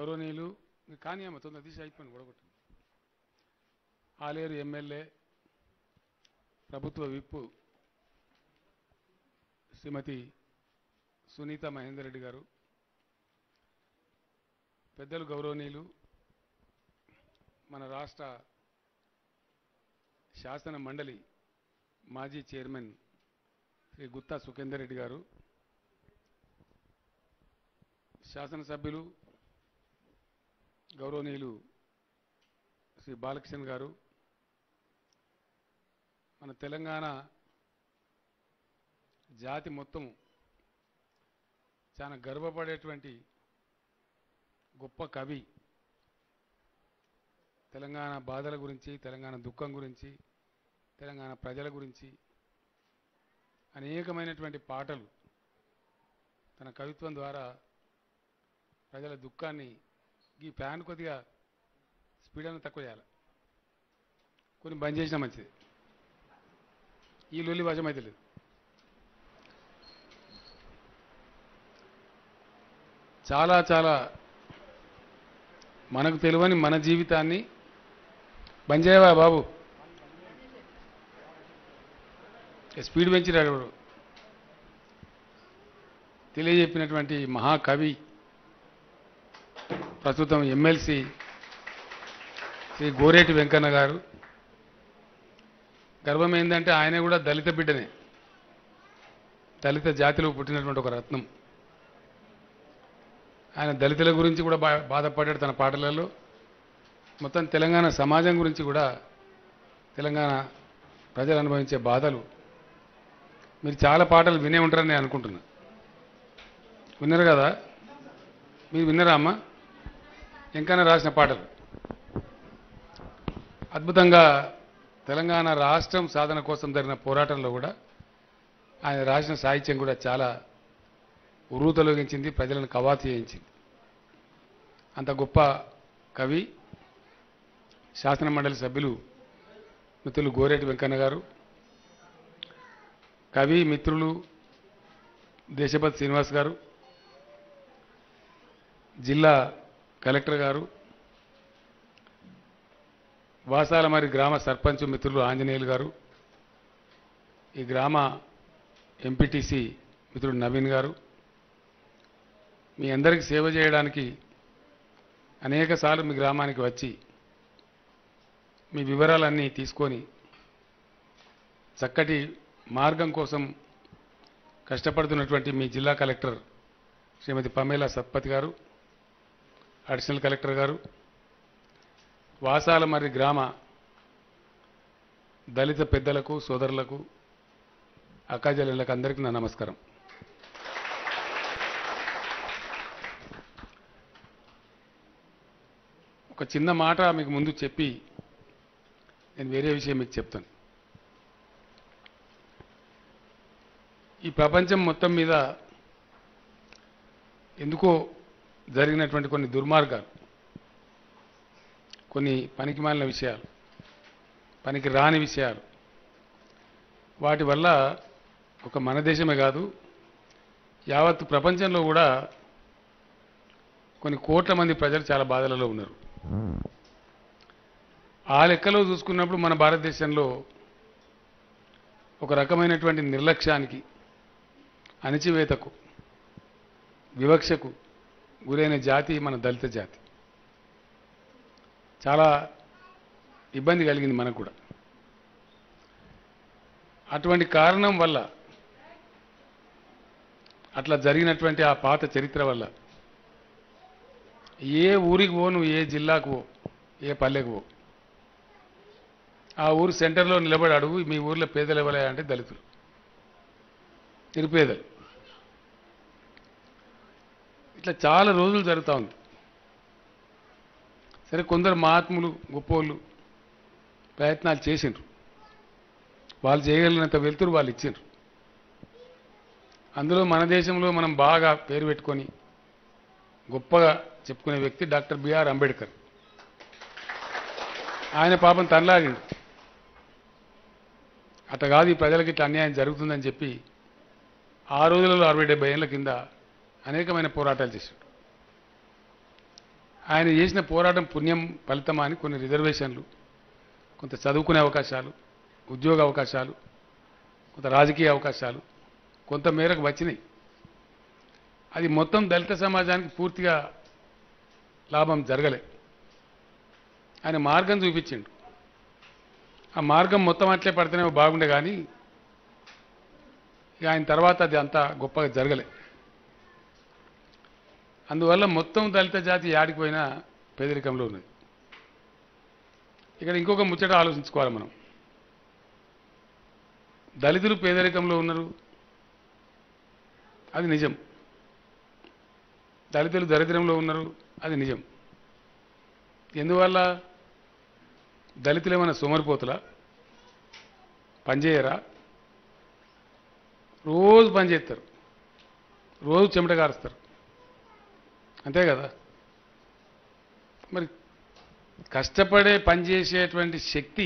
గౌరవనీయులు మీరు కానీ అమ్మ తొందర తీసి అయిపోయింది గొడగొట్టు ఆలేరు ఎమ్మెల్యే ప్రభుత్వ విప్పు శ్రీమతి సునీత మహేందర్ రెడ్డి గారు పెద్దలు గౌరవనీయులు మన రాష్ట్ర శాసన మండలి మాజీ చైర్మన్ శ్రీ గుత్తా సుఖేందర్ రెడ్డి గారు శాసనసభ్యులు గౌరవనీయులు శ్రీ బాలకృష్ణ గారు మన తెలంగాణ జాతి మొత్తం చాలా గర్వపడేటువంటి గొప్ప కవి తెలంగాణ బాధల గురించి తెలంగాణ దుఃఖం గురించి తెలంగాణ ప్రజల గురించి అనేకమైనటువంటి పాటలు తన కవిత్వం ద్వారా ప్రజల దుఃఖాన్ని ఈ ఫ్యాన్ కొద్దిగా స్పీడ్ అని తక్కువ చేయాలి కొన్ని బంద్ చేసినా మంచిది ఈ లొల్లి వశం అయితే లేదు చాలా చాలా మనకు తెలియని మన జీవితాన్ని బంద్ చేయవా బాబు ఏ స్పీడ్ పెంచిరాడు వాడు. తెలియజెప్పినటువంటి మహాకవి ప్రస్తుతం ఎమ్మెల్సీ శ్రీ గోరేటి వెంకన్న గారు గర్వం ఏంటంటే ఆయన కూడా దళిత బిడ్డనే దళిత జాతిలో పుట్టినటువంటి ఒక రత్నం ఆయన దళితుల గురించి కూడా బా బాధపడ్డాడు తన పాటలలో మొత్తం తెలంగాణ సమాజం గురించి కూడా తెలంగాణ ప్రజలు అనుభవించే బాధలు మీరు చాలా పాటలు వినే ఉంటారని నేను అనుకుంటున్నా విన్నారు కదా మీరు విన్నారా అమ్మా ఇంకైనా రాసిన పాటలు అద్భుతంగా తెలంగాణ రాష్ట్రం సాధన కోసం జరిగిన పోరాటంలో కూడా ఆయన రాసిన సాహిత్యం కూడా చాలా ఉర్రూతలొగించింది ప్రజలను కవాతు చేయించింది అంత గొప్ప కవి శాసన మండలి సభ్యులు మిత్రులు గోరేటి వెంకన్న గారు కవి మిత్రులు దేశపతి శ్రీనివాస్ గారు జిల్లా కలెక్టర్ గారు వాసాలమరి గ్రామ సర్పంచ్ మిత్రులు ఆంజనేయులు గారు ఈ గ్రామ ఎంపీటీసీ మిత్రుడు నవీన్ గారు మీ అందరికీ సేవ చేయడానికి అనేక సార్లు మీ గ్రామానికి వచ్చి మీ వివరాలన్నీ తీసుకొని చక్కటి మార్గం కోసం కష్టపడుతున్నటువంటి మీ జిల్లా కలెక్టర్ శ్రీమతి పమేలా సత్పతి గారు అడిషనల్ కలెక్టర్ గారు వాసాల మరి గ్రామ దళిత పెద్దలకు సోదరులకు అక్కాజల్లకు అందరికీ నా నమస్కారం ఒక చిన్న మాట మీకు ముందు చెప్పి నేను వేరే విషయం మీకు చెప్తాను ఈ ప్రపంచం మొత్తం మీద ఎందుకో జరిగినటువంటి కొన్ని దుర్మార్గాలు కొన్ని పనికిమాలిన విషయాలు పనికి రాని విషయాలు వాటి వల్ల ఒక మన దేశమే కాదు యావత్ ప్రపంచంలో కూడా కొన్ని కోట్ల మంది ప్రజలు చాలా బాధలలో ఉన్నారు ఆ లెక్కలో చూసుకున్నప్పుడు మన భారతదేశంలో ఒక రకమైనటువంటి నిర్లక్ష్యానికి అణిచివేతకు వివక్షకు గురైన జాతి మన దళిత జాతి చాలా ఇబ్బంది కలిగింది మనకు కూడా అటువంటి కారణం వల్ల అట్లా జరిగినటువంటి ఆ పాత చరిత్ర వల్ల ఏ ఊరికి పో నువ్వు ఏ జిల్లాకు పో ఏ పల్లెకు పో ఆ ఊరు సెంటర్లో నిలబడి అడుగు మీ ఊర్లో పేదలు ఎవరయ్యా అంటే దళితులు నిరుపేదలు ఇట్లా చాలా రోజులు జరుగుతూ ఉంది సరే కొందరు మహాత్ములు గొప్పోళ్ళు ప్రయత్నాలు చేసిండ్రు వాళ్ళు చేయగలిగినంత వెళ్తురు వాళ్ళు ఇచ్చిండ్రు అందులో మన దేశంలో మనం బాగా పేరు పెట్టుకొని గొప్పగా చెప్పుకునే వ్యక్తి డాక్టర్ బిఆర్ అంబేద్కర్ ఆయన పాపం తనలాగిండు అట్ట కాదు ఈ ప్రజలకి ఇట్లా అన్యాయం జరుగుతుందని చెప్పి ఆ రోజులలో అరవై డెబ్బై ఏళ్ళ కింద అనేకమైన పోరాటాలు చేశాడు ఆయన చేసిన పోరాటం పుణ్యం ఫలితమా అని కొన్ని రిజర్వేషన్లు కొంత చదువుకునే అవకాశాలు ఉద్యోగ అవకాశాలు కొంత రాజకీయ అవకాశాలు కొంత మేరకు వచ్చినాయి అది మొత్తం దళిత సమాజానికి పూర్తిగా లాభం జరగలే ఆయన మార్గం చూపించిండు ఆ మార్గం మొత్తం అట్లే పడితేనే బాగుండే కానీ ఇక ఆయన తర్వాత అది అంత గొప్పగా జరగలే అందువల్ల మొత్తం దళిత జాతి యాడికి పోయినా పేదరికంలో ఉన్నది ఇక్కడ ఇంకొక ముచ్చట ఆలోచించుకోవాలి మనం దళితులు పేదరికంలో ఉన్నారు అది నిజం దళితులు దరిద్రంలో ఉన్నారు అది నిజం ఎందువల్ల దళితులు ఏమైనా సోమరిపోతులా పనిచేయరా రోజు పని చేస్తారు రోజు చెమట కారుస్తారు అంతే కదా మరి కష్టపడే పనిచేసేటువంటి శక్తి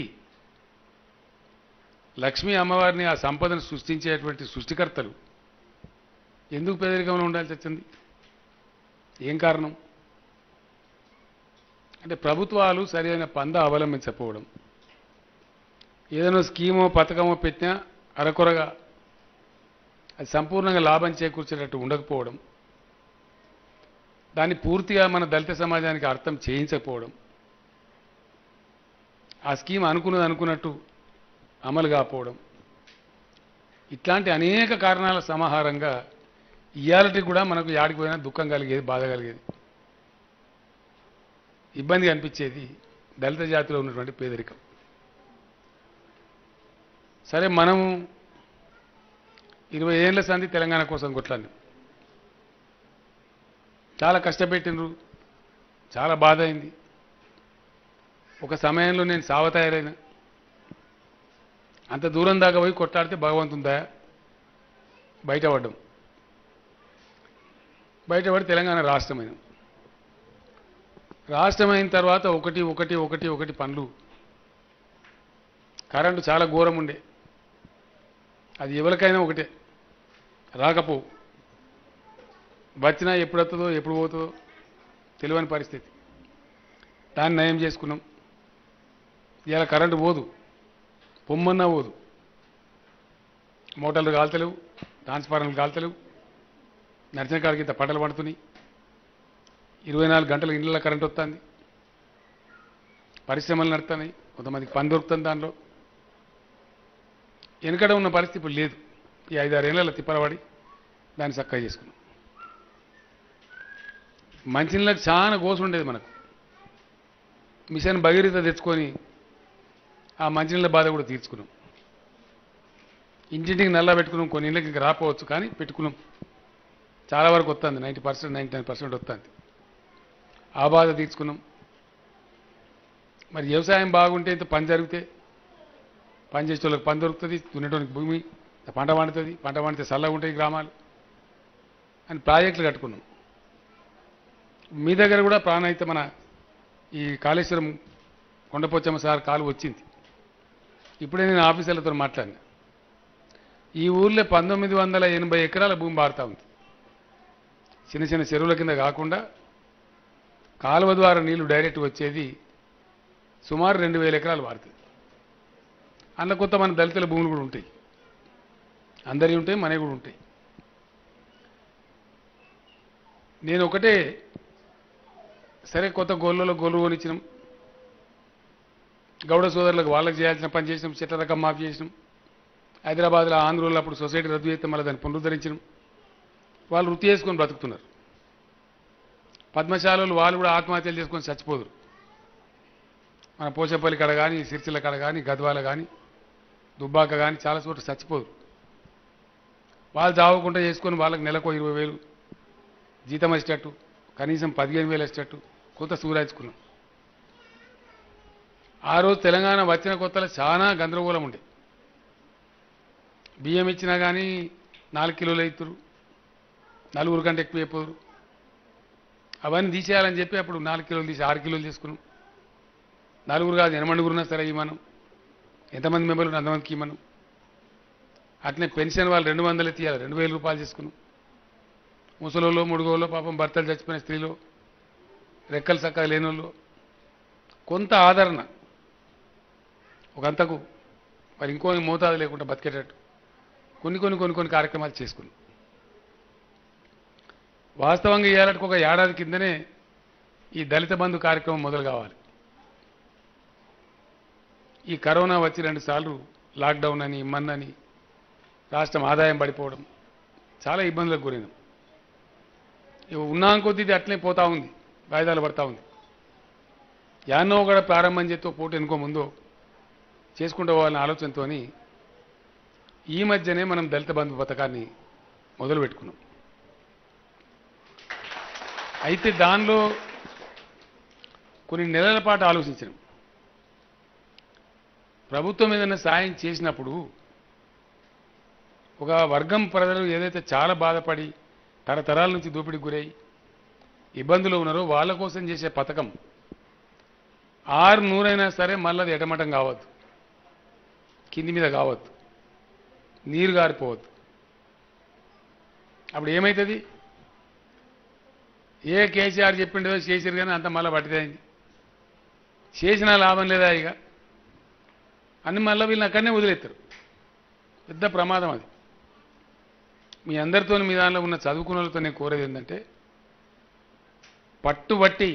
లక్ష్మీ అమ్మవారిని ఆ సంపదను సృష్టించేటువంటి సృష్టికర్తలు ఎందుకు పేదరికంలో ఉండాల్సి వచ్చింది ఏం కారణం అంటే ప్రభుత్వాలు సరైన పంద అవలంబించకపోవడం ఏదైనా స్కీమో పథకమో పెట్టినా అరకొరగా అది సంపూర్ణంగా లాభం చేకూర్చేటట్టు ఉండకపోవడం దాన్ని పూర్తిగా మన దళిత సమాజానికి అర్థం చేయించకపోవడం ఆ స్కీమ్ అనుకున్నది అనుకున్నట్టు అమలు కాకపోవడం ఇట్లాంటి అనేక కారణాల సమాహారంగా ఇయాలటి కూడా మనకు యాడికి పోయినా దుఃఖం కలిగేది బాధ కలిగేది ఇబ్బంది అనిపించేది దళిత జాతిలో ఉన్నటువంటి పేదరికం సరే మనము ఇరవై ఏళ్ళ సంధి తెలంగాణ కోసం కొట్లాడినాం చాలా కష్టపెట్టినరు చాలా బాధ అయింది ఒక సమయంలో నేను సావ తయారైన అంత దూరం దాకా పోయి కొట్లాడితే భగవంతుందా బయటపడ్డం బయటపడి తెలంగాణ రాష్ట్రమైన రాష్ట్రమైన తర్వాత ఒకటి ఒకటి ఒకటి ఒకటి పనులు కరెంటు చాలా ఘోరం ఉండే అది ఎవరికైనా ఒకటే రాకపో వచ్చినా ఎప్పుడు వస్తుందో ఎప్పుడు పోతుందో తెలియని పరిస్థితి దాన్ని నయం చేసుకున్నాం ఇవాళ కరెంటు పోదు పొమ్మన్నా పోదు మోటార్లు కాల్తలేవు ట్రాన్స్ఫార్మర్లు కాల్తలేవు నడిచిన కాడికి ఇంత పంటలు పడుతున్నాయి ఇరవై నాలుగు గంటలు ఇళ్ళ కరెంట్ వస్తుంది పరిశ్రమలు నడుతున్నాయి కొంతమందికి పని దొరుకుతుంది దానిలో వెనుకడ ఉన్న పరిస్థితి ఇప్పుడు లేదు ఈ ఐదారేళ్ల తిప్పలబడి దాన్ని చక్కగా చేసుకున్నాం మంచినీళ్ళకి చాలా గోసు ఉండేది మనకు మిషన్ భగీరథ తెచ్చుకొని ఆ మంచినీళ్ళ బాధ కూడా తీర్చుకున్నాం ఇంటింటికి నల్లా పెట్టుకున్నాం కొన్ని ఇళ్ళకి ఇంకా రాపోవచ్చు కానీ పెట్టుకున్నాం చాలా వరకు వస్తుంది ninety percent ninety nine percent వస్తుంది ఆ బాధ తీర్చుకున్నాం మరి వ్యవసాయం బాగుంటే ఇంత పని జరిగితే పని చేసే వాళ్ళకి పని దొరుకుతుంది దున్నేటోనికి భూమి పంట పండుతుంది పంట పండితే చల్లగా ఉంటాయి గ్రామాలు అని ప్రాజెక్టులు కట్టుకున్నాం మీ దగ్గర కూడా ప్రాణహిత మన ఈ కాళేశ్వరం కొండపోచమ్మ సార్ కాలు వచ్చింది ఇప్పుడే నేను ఆఫీసర్లతో మాట్లాడినా ఈ ఊర్లో పంతొమ్మిది వందల ఎనభై ఎకరాల భూమి బారుతా ఉంది చిన్న చిన్న చెరువుల కింద కాకుండా కాలువ ద్వారా నీళ్లు డైరెక్ట్ వచ్చేది సుమారు రెండు వేల ఎకరాలు వాడుతుంది అందులో కొత్త మన దళితుల భూములు కూడా ఉంటాయి అందరి ఉంటాయి మనవి కూడా ఉంటాయి నేను ఒకటే సరే కొత్త గోళ్ళలో గోళ్ళు కొనిచ్చినాం గౌడ సోదరులకు వాళ్ళకి చేయాల్సిన పని చేసినాం చెట్ల రకం మాఫీ చేసినాం హైదరాబాద్లో ఆంధ్రలో అప్పుడు సొసైటీ రద్దు చేస్తే మళ్ళీ దాన్ని పునరుద్ధరించినాం వాళ్ళు వృత్తి చేసుకొని బ్రతుకుతున్నారు పద్మశాలలు వాళ్ళు కూడా ఆత్మహత్యలు చేసుకొని చచ్చిపోదురు మన పోచపల్లి కడ కానీ సిరిసిల్ల కడ కానీ గద్వాల కానీ దుబ్బాక కానీ చాలా చోట్ల చచ్చిపోదురు వాళ్ళు చావకుండా చేసుకొని వాళ్ళకి నెలకు ఇరవై వేలు జీతం వచ్చేటట్టు కనీసం పదిహేను వేలు వచ్చేటట్టు కొత్త సూరాయించుకున్నాం ఆ రోజు తెలంగాణ వచ్చిన కొత్తలో చాలా గందరగోళం ఉండే బియ్యం ఇచ్చినా కానీ నాలుగు కిలోలు అవుతురు నలుగురు కంటే ఎక్కువ అయిపోరు అవన్నీ తీసేయాలని చెప్పి అప్పుడు నాలుగు కిలోలు తీసి ఆరు కిలోలు తీసుకున్నాం నలుగురు కాదు ఎనమండుగురు ఉన్నా సరే ఇవ్వను ఎంతమంది మెంబర్లు ఉన్నా అంతమందికి ఇవ్వను అట్లనే పెన్షన్ వాళ్ళు రెండు వందలు తీయాలి రెండు వేల రూపాయలు తీసుకున్నాం ముసలోళ్ళు ముడుగోళ్ళు పాపం భర్తలు చచ్చిపోయిన స్త్రీలు రెక్కలు చక్కగా లేని వాళ్ళు కొంత ఆదరణ ఒకంతకు మరి ఇంకో మోతాదు లేకుండా బతికేటట్టు కొన్ని కొన్ని కొన్ని కొన్ని కార్యక్రమాలు చేసుకున్నాం వాస్తవంగా ఇవ్వాలంటే ఒక ఏడాది కిందనే ఈ దళిత బంధు కార్యక్రమం మొదలు కావాలి ఈ కరోనా వచ్చి రెండు సార్లు లాక్డౌన్ అని ఇమ్మన్నని రాష్ట్రం ఆదాయం పడిపోవడం చాలా ఇబ్బందులకు గురైనాం ఇక ఉన్నాం కొద్దీ ఇది అట్లనే పోతా ఉంది వాయిదాలు పడతా ఉంది యాన్నో కూడా ప్రారంభం చేస్తూ పోటీ ఎనుకో ముందో చేసుకుంటూ పోవాలనే ఆలోచనతో ఈ మధ్యనే మనం దళిత బంధు పథకాన్ని మొదలు పెట్టుకున్నాం అయితే దానిలో కొన్ని నెలల పాటు ఆలోచించినాం ప్రభుత్వం ఏదైనా సాయం చేసినప్పుడు ఒక వర్గం ప్రజలు ఏదైతే చాలా బాధపడి తరతరాల నుంచి దోపిడీకి గురై ఇబ్బందులు ఉన్నారో వాళ్ళ కోసం చేసే పథకం ఆరు నూరైనా సరే మళ్ళీ అది ఎటమటం కావద్దు కింది మీద కావద్దు నీరు గారిపోవద్దు అప్పుడు ఏమవుతుంది ఏ కేసీఆర్ చెప్పిండో చేసిరు కానీ అంత మళ్ళీ పట్టిదైంది చేసినా లాభం లేదా ఇక అన్ని మళ్ళీ వీళ్ళని అక్కడనే వదిలేస్తారు పెద్ద ప్రమాదం అది మీ అందరితో మీ దానిలో ఉన్న చదువుకున్న వాళ్ళతో నేను కోరేది ఏంటంటే పట్టుబట్టి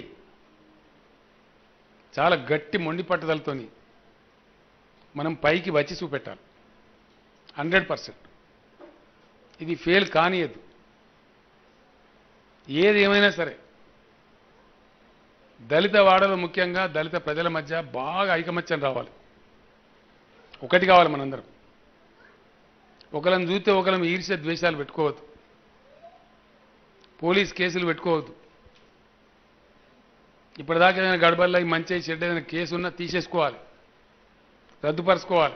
చాలా గట్టి మొండి పట్టుదలతోని మనం పైకి వచ్చి చూపెట్టాలి హండ్రెడ్ పర్సెంట్ ఇది ఫెయిల్ కానియద్దు ఏది ఏమైనా సరే దళిత వాడలు ముఖ్యంగా దళిత ప్రజల మధ్య బాగా ఐకమత్యం రావాలి ఒకటి కావాలి మనందరం ఒకళ్ళని చూస్తే ఒకళ్ళని ఈర్ష్య ద్వేషాలు పెట్టుకోవద్దు పోలీస్ కేసులు పెట్టుకోవద్దు ఇప్పటిదాకా ఏదైనా గడబల్లో ఈ మంచి చెడ్డ ఏదైనా కేసు ఉన్నా తీసేసుకోవాలి రద్దుపరచుకోవాలి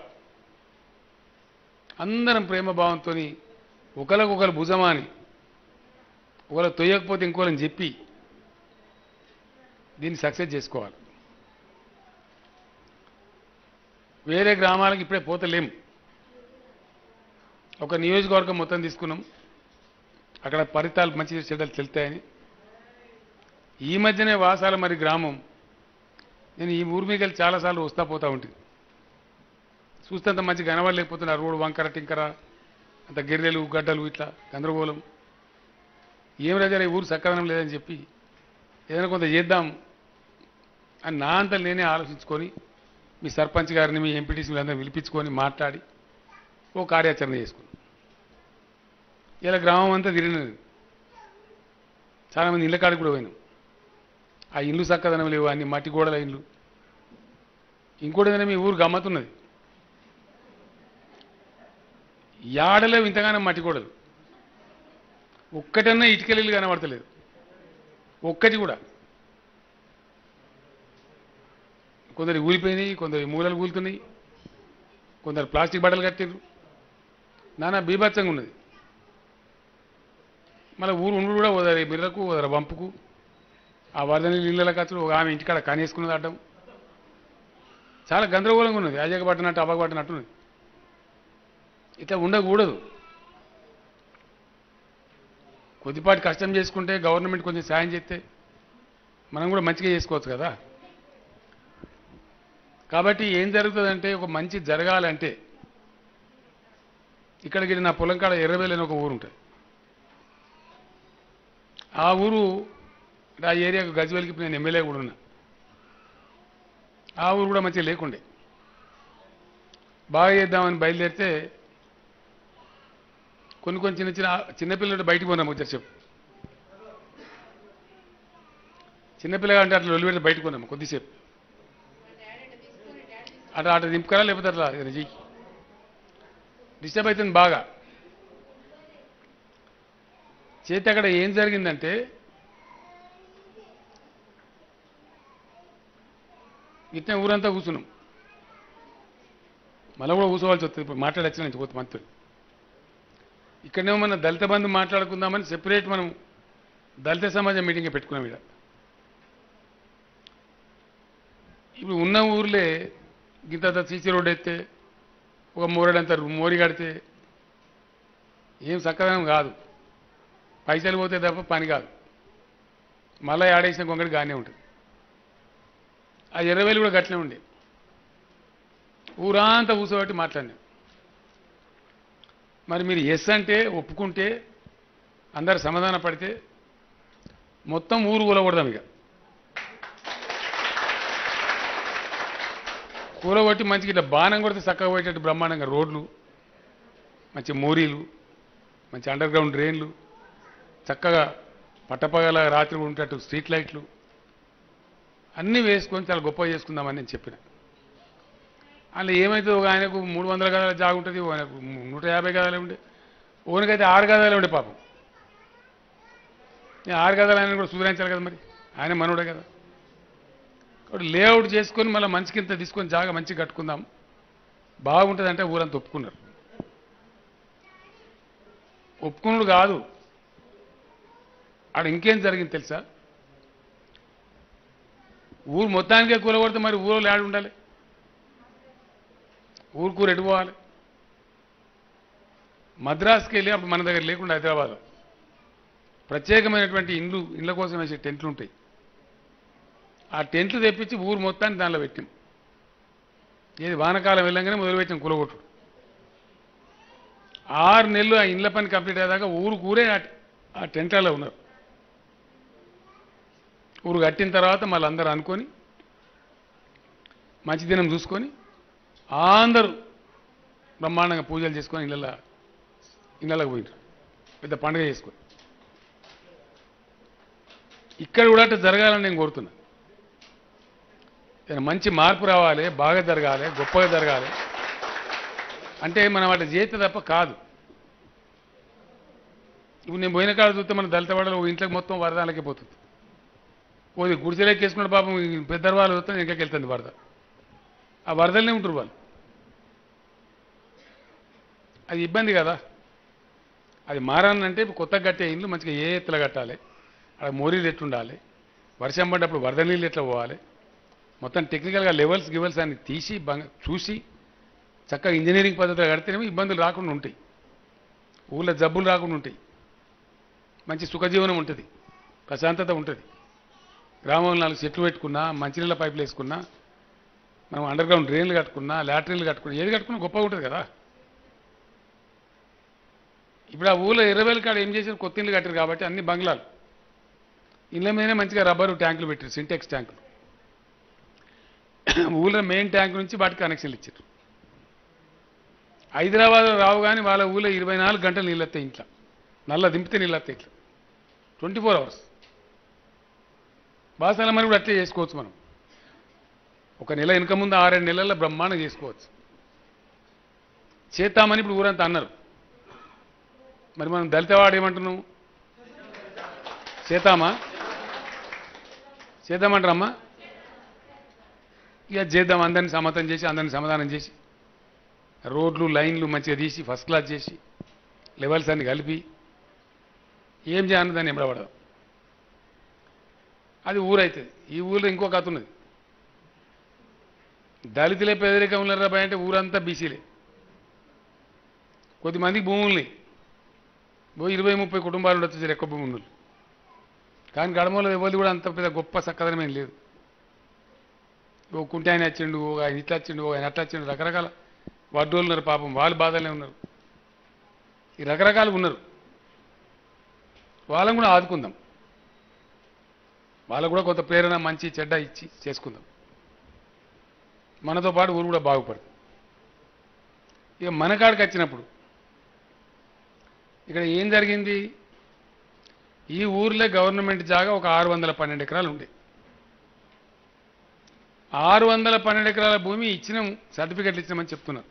అందరం ప్రేమ భావంతో ఒకరికొకరు భుజమాని ఒకరు తొయ్యకపోతే ఇంకోళ్ళని చెప్పి దీన్ని సక్సెస్ చేసుకోవాలి వేరే గ్రామాలకు ఇప్పుడే పోతలేం ఒక నియోజకవర్గం మొత్తం తీసుకున్నాం అక్కడ ఫలితాలు మంచి చెడ్డలు తెలుతాయని ఈ మధ్యనే వాసాల మరి గ్రామం నేను ఈ ఊరి మీద వెళ్ళి చాలాసార్లు వస్తా పోతా ఉంటుంది చూస్తే అంత మంచి కనబడలేకపోతున్నారు రోడ్డు వంకర టింకర అంత గిర్రెలు గడ్డలు ఇట్లా గందరగోళం ఏం రాజా ఈ ఊరు సక్కదనం లేదని చెప్పి ఏదైనా కొంత చేద్దాం అని నా అంతా నేనే ఆలోచించుకొని మీ సర్పంచ్ గారిని మీ ఎంపీటీసీ అందరిని పిలిపించుకొని మాట్లాడి ఓ కార్యాచరణ చేసుకున్నాం ఇలా గ్రామం అంతా తిరిగినది చాలామంది ఇళ్ళ కాడికి కూడా పోయినాం ఆ ఇల్లు చక్కదనం లేవు అన్ని మట్టి గోడల ఇల్లు ఇంకోటి ఏదైనా మీ ఊరు గమ్మతున్నది యాడలేవు ఇంతగానో మట్టి గోడలు ఒక్కటన్నా ఇటుకలీలు కనబడతలేదు ఒక్కటి కూడా కొందరు ఊలిపోయినాయి కొందరు మూలలు కూలుతున్నాయి కొందరు ప్లాస్టిక్ బట్టలు కట్టిర్రు నానా బీభత్సంగా ఉన్నది మళ్ళీ ఊరు ఉండు కూడా ఓదరి బిర్రకు ఓదర వంపుకు ఆ వరద నీళ్ళు ఇళ్ళ ఖర్చులు ఒక ఆమె ఇంటికాడ కానేసుకున్నది అడ్డం చాలా గందరగోళంగా ఉన్నది అజగ పట్టినట్టు అవ్వక పట్టినట్టు ఉన్నది ఇట్లా ఉండకూడదు కొద్దిపాటి కష్టం చేసుకుంటే గవర్నమెంట్ కొంచెం సాయం చేస్తే మనం కూడా మంచిగా చేసుకోవచ్చు కదా కాబట్టి ఏం జరుగుతుందంటే ఒక మంచి జరగాలంటే ఇక్కడికి నా పొలం కాడ ఎర్రవేలు అని ఒక ఊరు ఉంటుంది ఆ ఊరు అంటే ఆ ఏరియాకు గజ్వేల్కి ఇప్పుడు నేను ఎమ్మెల్యే కూడా ఉన్నా ఆ ఊరు కూడా మంచిగా లేకుండే బాగా చేద్దామని బయలుదేరితే కొన్ని కొన్ని చిన్న చిన్న చిన్నపిల్లలు బయటికి పోయినా ముచ్చట చెప్పు చిన్నపిల్లగా అంటే అట్లా ఒలిపెడితే బయటకు పోయినాము కొద్దిసేపు అట్లా అట్లా దింపుకరా లేకపోతే అట్లా ఏదైనా చెయ్యి డిస్టర్బ్ అవుతుంది బాగా చేతి అక్కడ ఏం జరిగిందంటే ఇట్నే ఊరంతా కూర్చున్నాం మళ్ళీ కూడా కూర్చోవాల్సి వస్తుంది ఇప్పుడు మాట్లాడచ్చిన నుంచి కొత్త మంత్రులు ఇక్కడనేమో మన దళిత బంధు మాట్లాడుకుందామని సెపరేట్ మనం దళిత సమాజం మీటింగ్ పెట్టుకున్నాం ఇక్కడ ఇప్పుడు ఉన్న ఊర్లే గింత సీసీ రోడ్ ఎత్తే ఒక మోరడంత మోరి కడితే ఏం చక్కదనం కాదు పైసలు పోతే తప్ప పని కాదు మళ్ళీ ఆడేసిన కొంగడి గానే ఉంటుంది ఆ ఎర్రవేలు కూడా గట్లనే ఉండే ఊరంతా కూర్చోబెట్టి మాట్లాడినాం మరి మీరు ఎస్ అంటే ఒప్పుకుంటే అందరు సమాధాన పడితే మొత్తం ఊరు కూలగొడదాం ఇక కూలగొట్టి మంచిగా ఇట్లా బాణం కొడితే చక్కగా పోయేటట్టు బ్రహ్మాండంగా రోడ్లు మంచి మోరీలు మంచి అండర్ గ్రౌండ్ డ్రైన్లు చక్కగా పట్టపగల రాత్రి ఉండేటట్టు స్ట్రీట్ లైట్లు అన్నీ వేసుకొని చాలా గొప్పగా చేసుకుందామని నేను చెప్పిన అందులో ఏమైతే ఒక ఆయనకు మూడు వందల గదాల జాగు ఉంటుంది ఒక ఆయనకు నూట యాభై గదాలు ఉండే ఓనికైతే ఆరు గదాలు ఉండే పాపం ఈ ఆరు గదాలు ఆయన కూడా సుధరించాలి కదా మరి ఆయన మనోడే కదా కాబట్టి లేఅవుట్ చేసుకొని మళ్ళీ మంచికి ఇంత తీసుకొని జాగా మంచిగా కట్టుకుందాం బాగుంటుందంటే ఊరంతా ఒప్పుకున్నారు ఒప్పుకున్నాడు కాదు ఆడ ఇంకేం జరిగింది తెలుసా ఊరు మొత్తానికే కూలగొడితే మరి ఊళ్ళో ఆడు ఉండాలి ఊరుకూరు ఎటు పోవాలి మద్రాసుకి వెళ్ళి అప్పుడు మన దగ్గర లేకుండా హైదరాబాద్ ప్రత్యేకమైనటువంటి ఇండ్లు ఇండ్ల కోసం వేసే టెంట్లు ఉంటాయి ఆ టెంట్లు తెప్పించి ఊరు మొత్తాన్ని దానిలో పెట్టాం ఏది వానకాలం వెళ్ళంగానే మొదలుపెట్టాం కూలగొట్టు ఆరు నెలలు ఆ ఇండ్ల పని కంప్లీట్ అయ్యేదాకా ఊరు కూరే ఆ- ఆ టెంట్లలో ఉన్నారు ఊరు కట్టిన తర్వాత మళ్ళీ అందరూ అనుకొని మంచి దినం చూసుకొని అందరూ బ్రహ్మాండంగా పూజలు చేసుకొని ఇళ్ళ ఇళ్ళకి పోయినారు పెద్ద పండుగ చేసుకొని ఇక్కడ కూడా అట్లా జరగాలని నేను కోరుతున్నా ఏదైనా మంచి మార్పు రావాలి బాగా జరగాలి గొప్పగా జరగాలి అంటే మనం అట్లా చేస్తే తప్ప కాదు ఇప్పుడు నేను పోయిన కాడ చూస్తే మన దళిత వాడలో ఇంట్లోకి మొత్తం వరదాలకే పోతుంది ఓది గుడిసెలోకి వేసుకున్న పాపం ఈ పెద్ద వాళ్ళు చూస్తే ఇంట్లోకి వెళ్తుంది వరద ఆ వరదలనే ఉంటారు వాళ్ళు అది ఇబ్బంది కదా అది మారాలంటే ఇప్పుడు కొత్తగా కట్టే ఇండ్లు మంచిగా ఏ ఎత్తులో కట్టాలి అక్కడ మోరీలు ఎట్లుండాలి వర్షం పడ్డప్పుడు వరద నీళ్ళు ఎట్లా పోవాలి మొత్తం టెక్నికల్గా లెవెల్స్ గివెల్స్ అన్ని తీసి బంగ చూసి చక్కగా ఇంజనీరింగ్ పద్ధతిలో కడితేనేమో ఇబ్బందులు రాకుండా ఉంటాయి ఊళ్ళో జబ్బులు రాకుండా ఉంటాయి మంచి సుఖజీవనం ఉంటుంది ప్రశాంతత ఉంటుంది గ్రామంలో నాలుగు చెట్లు పెట్టుకున్నా మంచినీళ్ళ పైపులు వేసుకున్నా మనం అండర్ గ్రౌండ్ డ్రైన్లు కట్టుకున్నా లాటరీలు కట్టుకున్నా ఏది కట్టుకున్నా గొప్పగా ఉంటుంది కదా ఇప్పుడు ఆ ఊళ్ళో ఇరవై కాడ ఏం చేశారు కొత్త ఇల్లు కట్టారు కాబట్టి అన్ని బంగ్లాలు ఇళ్ళ మీదనే మంచిగా రబ్బరు ట్యాంకులు పెట్టారు సింటెక్స్ ట్యాంకులు ఊళ్ళో మెయిన్ ట్యాంక్ నుంచి వాటికి కనెక్షన్లు ఇచ్చారు హైదరాబాద్ రావు కానీ వాళ్ళ ఊళ్ళో ఇరవై నాలుగు గంటలు నీళ్ళు వస్తాయి ఇంట్లో నల్ల దింపితే నీళ్ళు వస్తాయి ఇట్లా ట్వంటీ ఫోర్ అవర్స్ బాసాల మరి కూడా అట్లే చేసుకోవచ్చు మనం ఒక నెల వెనుక ముందు ఆరేడు నెలల్లో బ్రహ్మాండం చేసుకోవచ్చు చేద్దామని ఇప్పుడు ఊరంతా అన్నారు మరి మనం దళితవాడు ఏమంటున్నాం చేద్దామా చేద్దామంటారమ్మా ఇక చేద్దాం అందరిని సమతం చేసి అందరిని సమాధానం చేసి రోడ్లు లైన్లు మంచిగా తీసి ఫస్ట్ క్లాస్ చేసి లెవెల్స్ అన్ని కలిపి ఏం చేయాలని దాన్ని ఎంబడబడదాం అది ఊరైతుంది ఈ ఊళ్ళో ఇంకో కథ ఉన్నది దళితులే పేదరికం ఉన్నారా భయ అంటే ఊరంతా బీసీలే కొద్దిమందికి భూముల్ని ఓ ఇరవై ముప్పై కుటుంబాలు ఉండొచ్చు ఎక్కువ భూమి ఉన్నోళ్ళు కానీ గడమలో ఎవరిది కూడా అంత పెద్ద గొప్ప చక్కదనమేం లేదు ఓ కుంటి ఆయన వచ్చిండు ఓ ఆయన ఇట్లా వచ్చిండు ఓ ఆయన అట్లా వచ్చిండు రకరకాల వడ్డోళ్ళు ఉన్నారు పాపం వాళ్ళు బాధలే ఉన్నారు ఈ రకరకాలు ఉన్నారు వాళ్ళని కూడా ఆదుకుందాం వాళ్ళకు కూడా కొంత ప్రేరణ మంచి చెడ్డ ఇచ్చి చేసుకుందాం మనతో పాటు ఊరు కూడా బాగుపడుతుంది ఇక మన కాడికి వచ్చినప్పుడు ఇక్కడ ఏం జరిగింది ఈ ఊర్లో గవర్నమెంట్ జాగా ఒక ఆరు వందల పన్నెండు ఎకరాలు ఉండే ఆరు వందల పన్నెండు ఎకరాల భూమి ఇచ్చినాం సర్టిఫికెట్లు ఇచ్చినామని చెప్తున్నారు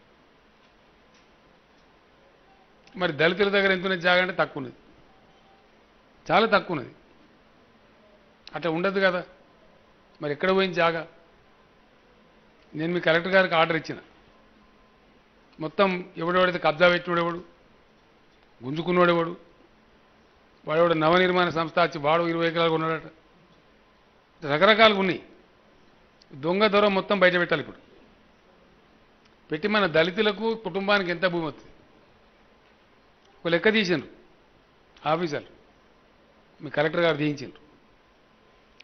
మరి దళితుల దగ్గర ఎంత ఉన్నది జాగా అంటే తక్కువ ఉన్నది చాలా తక్కువ ఉన్నది అట్లా ఉండదు కదా మరి ఎక్కడ పోయింది జాగా నేను మీ కలెక్టర్ గారికి ఆర్డర్ ఇచ్చిన మొత్తం ఎవడెవడైతే కబ్జా పెట్టినోడెవడు గుంజుకున్నోడెవడు వాడెవడు నవనిర్మాణ సంస్థ వచ్చి వాడు ఇరవై ఎకరాలు కొన్నాడట రకరకాలుగా ఉన్నాయి దొంగ దొర మొత్తం బయట పెట్టాలి ఇప్పుడు పెట్టి మన దళితులకు కుటుంబానికి ఎంత భూమి వస్తుంది ఒక లెక్క తీసిండ్రు ఆఫీసర్లు మీ కలెక్టర్ గారు తీయించిండ్రు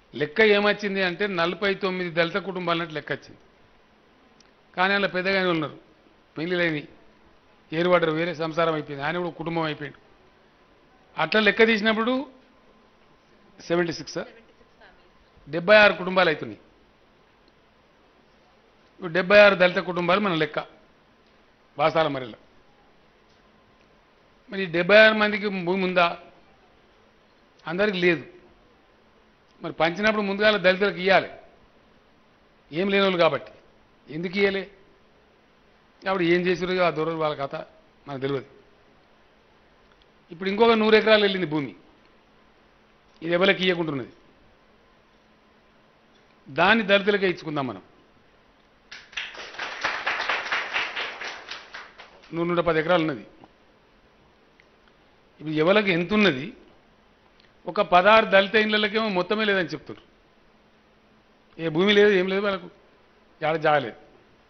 లెక్క ఏమొచ్చింది అంటే నలభై తొమ్మిది దళిత కుటుంబాలు అన్నట్టు లెక్క వచ్చింది కానీ అలా పెద్దగానే ఉన్నారు పెళ్లిలేని ఏరువాడరు వేరే సంసారం అయిపోయింది ఆయన కూడా కుటుంబం అయిపోయింది అట్లా లెక్క తీసినప్పుడు సెవెంటీ సిక్స్ డెబ్బై ఆరు కుటుంబాలు అవుతున్నాయి ఇప్పుడు డెబ్బై ఆరు దళిత కుటుంబాలు మన లెక్క వాసాల మరిలో మరి ఈ డెబ్బై ఆరు మందికి భూమి ఉందా అందరికి లేదు మరి పంచినప్పుడు ముందుగా దళితులకు ఇవ్వాలి ఏం లేని వాళ్ళు కాబట్టి ఎందుకు ఇవ్వలే అప్పుడు ఏం చేసారు ఆ దూరం వాళ్ళ కథ మనకు తెలియదు ఇప్పుడు ఇంకొక నూరు ఎకరాలు వెళ్ళింది భూమి ఇది ఎవరికి ఇవ్వకుంటున్నది దాన్ని దళితులకే ఇచ్చుకుందాం మనం నూరు నూట పది ఎకరాలు ఉన్నది ఇప్పుడు ఎవరికి ఎంత ఉన్నది ఒక పదహారు దళిత ఇళ్ళకేమో మొత్తమే లేదని చెప్తున్నారు ఏ భూమి లేదు ఏం లేదు వాళ్ళకు ఆడ జాగలేదు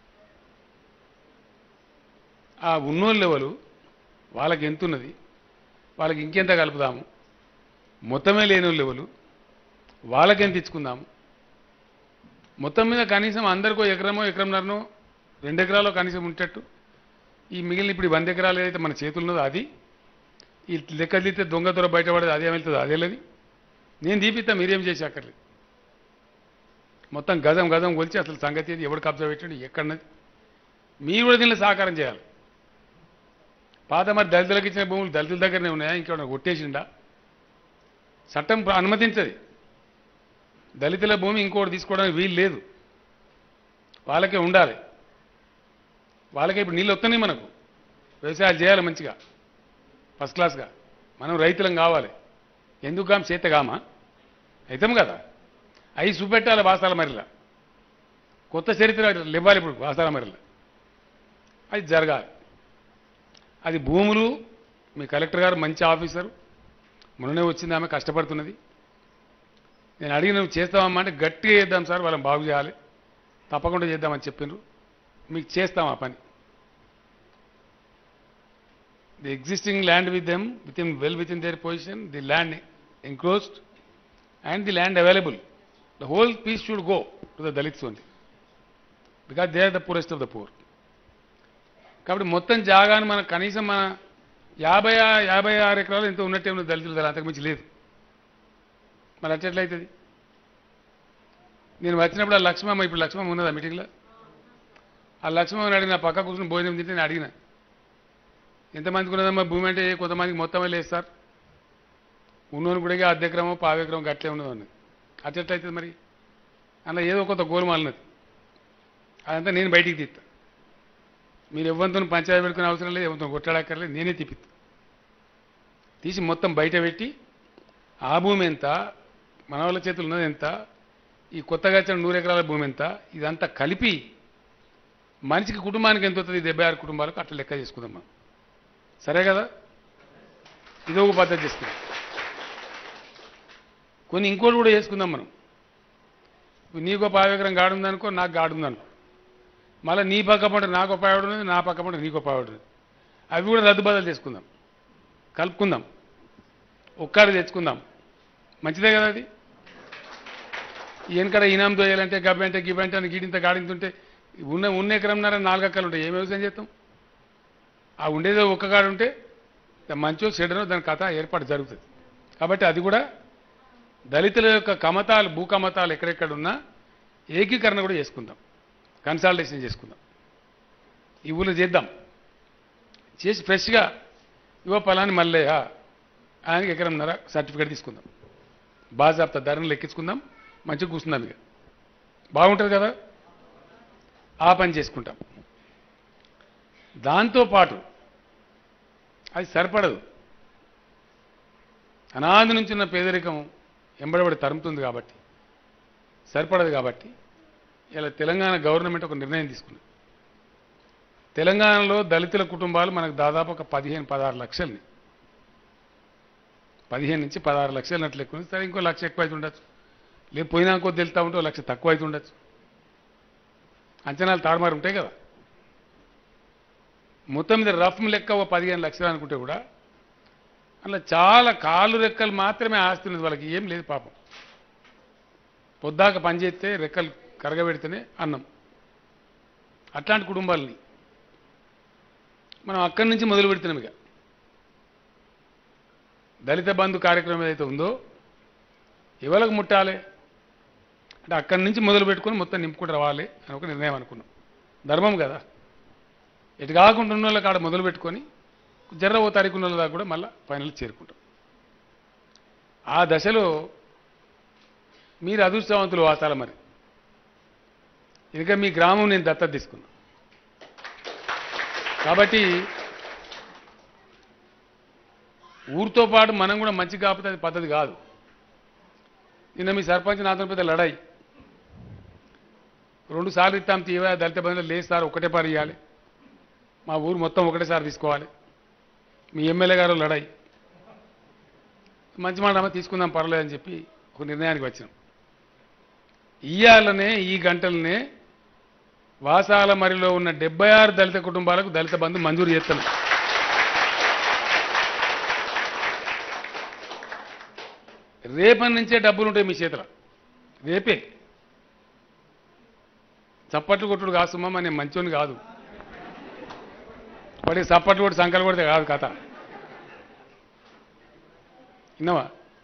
ఆ ఉన్నోళ్ళు ఎవరు వాళ్ళకి ఎంత ఉన్నది వాళ్ళకి ఇంకెంత కలుపుదాము మొత్తమే లేని వాళ్ళు ఎవరు వాళ్ళకి ఎంత ఇచ్చుకుందాము మొత్తం మీద కనీసం అందరికో ఎకరమో ఎకరంన్నరనో రెండు ఎకరాలు కనీసం ఉండేటట్టు ఈ మిగిలిన ఇప్పుడు ఈ వంద ఎకరాలు ఏదైతే మన చేతుల్లో ఉన్నదో అది ఈ లెక్క తీస్తే దొంగ దొర బయటపడేది అదే వెళ్తుంది అదే లేదు నేను తీపిస్తా మీరేం చేసి అక్కర్లేదు మొత్తం గజం గజం కొలిచి అసలు సంగతి ఏది ఎవడు కబ్జా పెట్టండి ఎక్కడన్నది మీరు కూడా దీనిలో సహకారం చేయాలి పాత మరి దళితులకు ఇచ్చిన భూములు దళితుల దగ్గరనే ఉన్నాయా ఇంకేమైనా కొట్టేసిండా చట్టం ప్ర- అనుమతించది దళితుల భూమి ఇంకోటి తీసుకోవడానికి వీలు లేదు వాళ్ళకే ఉండాలి వాళ్ళకే ఇప్పుడు నీళ్ళు వస్తున్నాయి మనకు వ్యవసాయాలు చేయాలి మంచిగా ఫస్ట్ క్లాస్గా మనం రైతులం కావాలి ఎందుకు కామ చేత కామా అవుతాం కదా అవి చూపెట్టాలి వాసాల మరిలా కొత్త చరిత్ర ఇవ్వాలి ఇప్పుడు వాసాల మరిలా అది జరగాలి అది భూములు మీ కలెక్టర్ గారు మంచి ఆఫీసరు మొన్ననే వచ్చింది ఆమె కష్టపడుతున్నది నేను అడిగిన నువ్వు చేస్తావమ్మా అంటే గట్టిగా చేద్దాం సార్ వాళ్ళని బాగు చేయాలి తప్పకుండా చేద్దామని చెప్పిండ్రు మీకు చేస్తాం ఆ పని the existing land with them, within, well within their position, the land enclosed and the land available. The whole piece should go to the Dalits only. Because they are the poorest of the poor. కాబట్టి మొత్తం జాగాను మన కనీసం మన యాభై ఆ- యాభై ఆరు ఎకరాలు ఎంత ఉన్నట్టే ఉన్నది దళితులు దళ అంతకుమించి లేదు మరి అట్లెట్లయితుంది నేను వచ్చినప్పుడు ఆ లక్ష్మమ్మ ఇప్పుడు లక్ష్మమ్మ ఉన్నదా మీటింగ్లో ఆ లక్ష్మమ్మని అడిగిన పక్క కూర్చుని భోజనం తింటే నేను అడిగిన ఎంతమందికి ఉన్నదమ్మా భూమి అంటే కొంతమందికి మొత్తమే లేదు సార్ ఉన్నోని కూడా అర్ధెకరమో పావెకరం గట్లే ఉన్నది అన్నది అట్లెట్లయితుంది మరి అలా ఏదో కొంత గోలుమాలినది అదంతా నేను బయటికి తీస్తా మీరు ఎవరితో పంచాయతీ పెట్టుకునే అవసరం లేదు ఎవరితో కొట్టాడక్కర్లేదు నేనే తిప్పిస్తా తీసి మొత్తం బయట పెట్టి ఆ భూమి ఎంత మన వాళ్ళ చేతులు ఉన్నది ఎంత ఈ కొత్తగా వచ్చిన నూరు ఎకరాల భూమి ఎంత ఇదంతా కలిపి మనిషికి కుటుంబానికి ఎంత వస్తుంది డెబ్బై ఆరు కుటుంబాలకు అట్లా లెక్క చేసుకుందాం మనం సరే కదా ఇది ఒక పద్ధతి చేసుకుందాం కొన్ని ఇంకోటి కూడా చేసుకుందాం మనం ఇప్పుడు నీకో పావెకరం గాడు ఉందనుకో నాకు గాడు ఉందనుకో మళ్ళీ నీ పక్క పంట నాకు పావుడు ఉన్నది నా పక్క పంట నీకో పావుడు ఉన్నది అవి కూడా రద్దు బదులు చేసుకుందాం కలుపుకుందాం ఒక్కడి తెచ్చుకుందాం మంచిదే కదా అది వెనకడ ఇనాం దోయాలంటే గబ్బంటే గిబ్బంటే అని గీడింత గాడింతుంటే ఉన్న ఉన్న ఎకరంన్నర నాలుగు అక్కలు ఉంటాయి ఏం వ్యవసాయం చేస్తాం ఆ ఉండేదో ఒక్క కాడు ఉంటే దా- మంచో చెడనో దాని కథ ఏర్పాటు జరుగుతుంది కాబట్టి అది కూడా దళితుల యొక్క కమతాలు భూ కమతాలు ఎక్కడెక్కడ ఉన్నా ఏకీకరణ కూడా చేసుకుందాం కన్సాలిడేషన్ చేసుకుందాం ఈ ఊళ్ళో చేద్దాం చేసి ఫ్రెష్గా ఇవో పలాని మల్లయ్య ఆయనకి ఎకరంన్నర సర్టిఫికేట్ తీసుకుందాం బాజాబ్తా ధరను లెక్కించుకుందాం మంచిగా కూర్చుందాం ఇక బాగుంటుంది కదా ఆ పని చేసుకుంటాం దాంతోపాటు అది సరిపడదు అనాది నుంచి ఉన్న పేదరికం ఎంబడబడి తరుముతుంది కాబట్టి సరిపడదు కాబట్టి ఇలా తెలంగాణ గవర్నమెంట్ ఒక నిర్ణయం తీసుకుంది తెలంగాణలో దళితుల కుటుంబాలు మనకు దాదాపు ఒక పదిహేను పదహారు లక్షల్ని పదిహేను నుంచి పదహారు లక్షలు నట్లు ఎక్కువ ఉంది. సరే ఇంకో లక్ష ఎక్కువ అయితే ఉండొచ్చు లేదు పోయినా కొద్ది వెళ్తా ఉంటే ఓ లక్ష తక్కువ అయితే ఉండొచ్చు అంచనాలు తారుమారు ఉంటాయి కదా మొత్తం మీద రఫ్ లెక్క ఓ పదిహేను లక్షలు అనుకుంటే కూడా అలా చాలా కాళ్ళు రెక్కలు మాత్రమే ఆస్తి ఉన్నది వాళ్ళకి ఏం లేదు పాపం పొద్దాక పని చేస్తే రెక్కలు కరగబెడితేనే అన్నం అట్లాంటి కుటుంబాలని మనం అక్కడి నుంచి మొదలు పెడుతున్నాం ఇక దళిత బంధు కార్యక్రమం ఏదైతే ఉందో ఎవరికి ముట్టాలి అంటే అక్కడి నుంచి మొదలు పెట్టుకొని మొత్తం నింపుకుంటూ రావాలి అని ఒక నిర్ణయం అనుకున్నాం ధర్మం కదా ఎటు కాకుండా ఉన్న వాళ్ళ కాడ మొదలు పెట్టుకొని జర్ర ఓ తారీఖు ఉన్న వాళ్ళ దాకా కూడా మళ్ళీ ఫైనల్ చేరుకుంటాం ఆ దశలో మీరు అదృష్టవంతులు వాసాల మరి ఇంకా మీ గ్రామం నేను దత్తత తీసుకున్నా కాబట్టి ఊరితో పాటు మనం కూడా మంచి కాకపోతే అది పద్ధతి కాదు నిన్న మీ సర్పంచ్ నాతో పెద్ద లడాయి రెండు సార్లు ఇస్తాం తీవా దళిత బంధువులు లేదు సార్ ఒకటే పని ఇవ్వాలి మా ఊరు మొత్తం ఒకటేసారి తీసుకోవాలి మీ ఎమ్మెల్యే గారు లడాయి మంచి మాట అమ్మ తీసుకుందాం పర్లేదని చెప్పి ఒక నిర్ణయానికి వచ్చినాం ఇయ్యాలనే ఈ గంటలనే వాసాల మరిలో ఉన్న డెబ్బై ఆరు దళిత కుటుంబాలకు దళిత బంధు మంజూరు చేస్తున్నాం రేపటి నుంచే డబ్బులు ఉంటాయి మీ చేతిలో రేపే చప్పట్లు కొట్టుడు కాదు సుమ్మా నేను మంచోని కాదు వాడికి చప్పట్లు కొట్టి సంకలు కొడితే కాదు కథ విన్నావా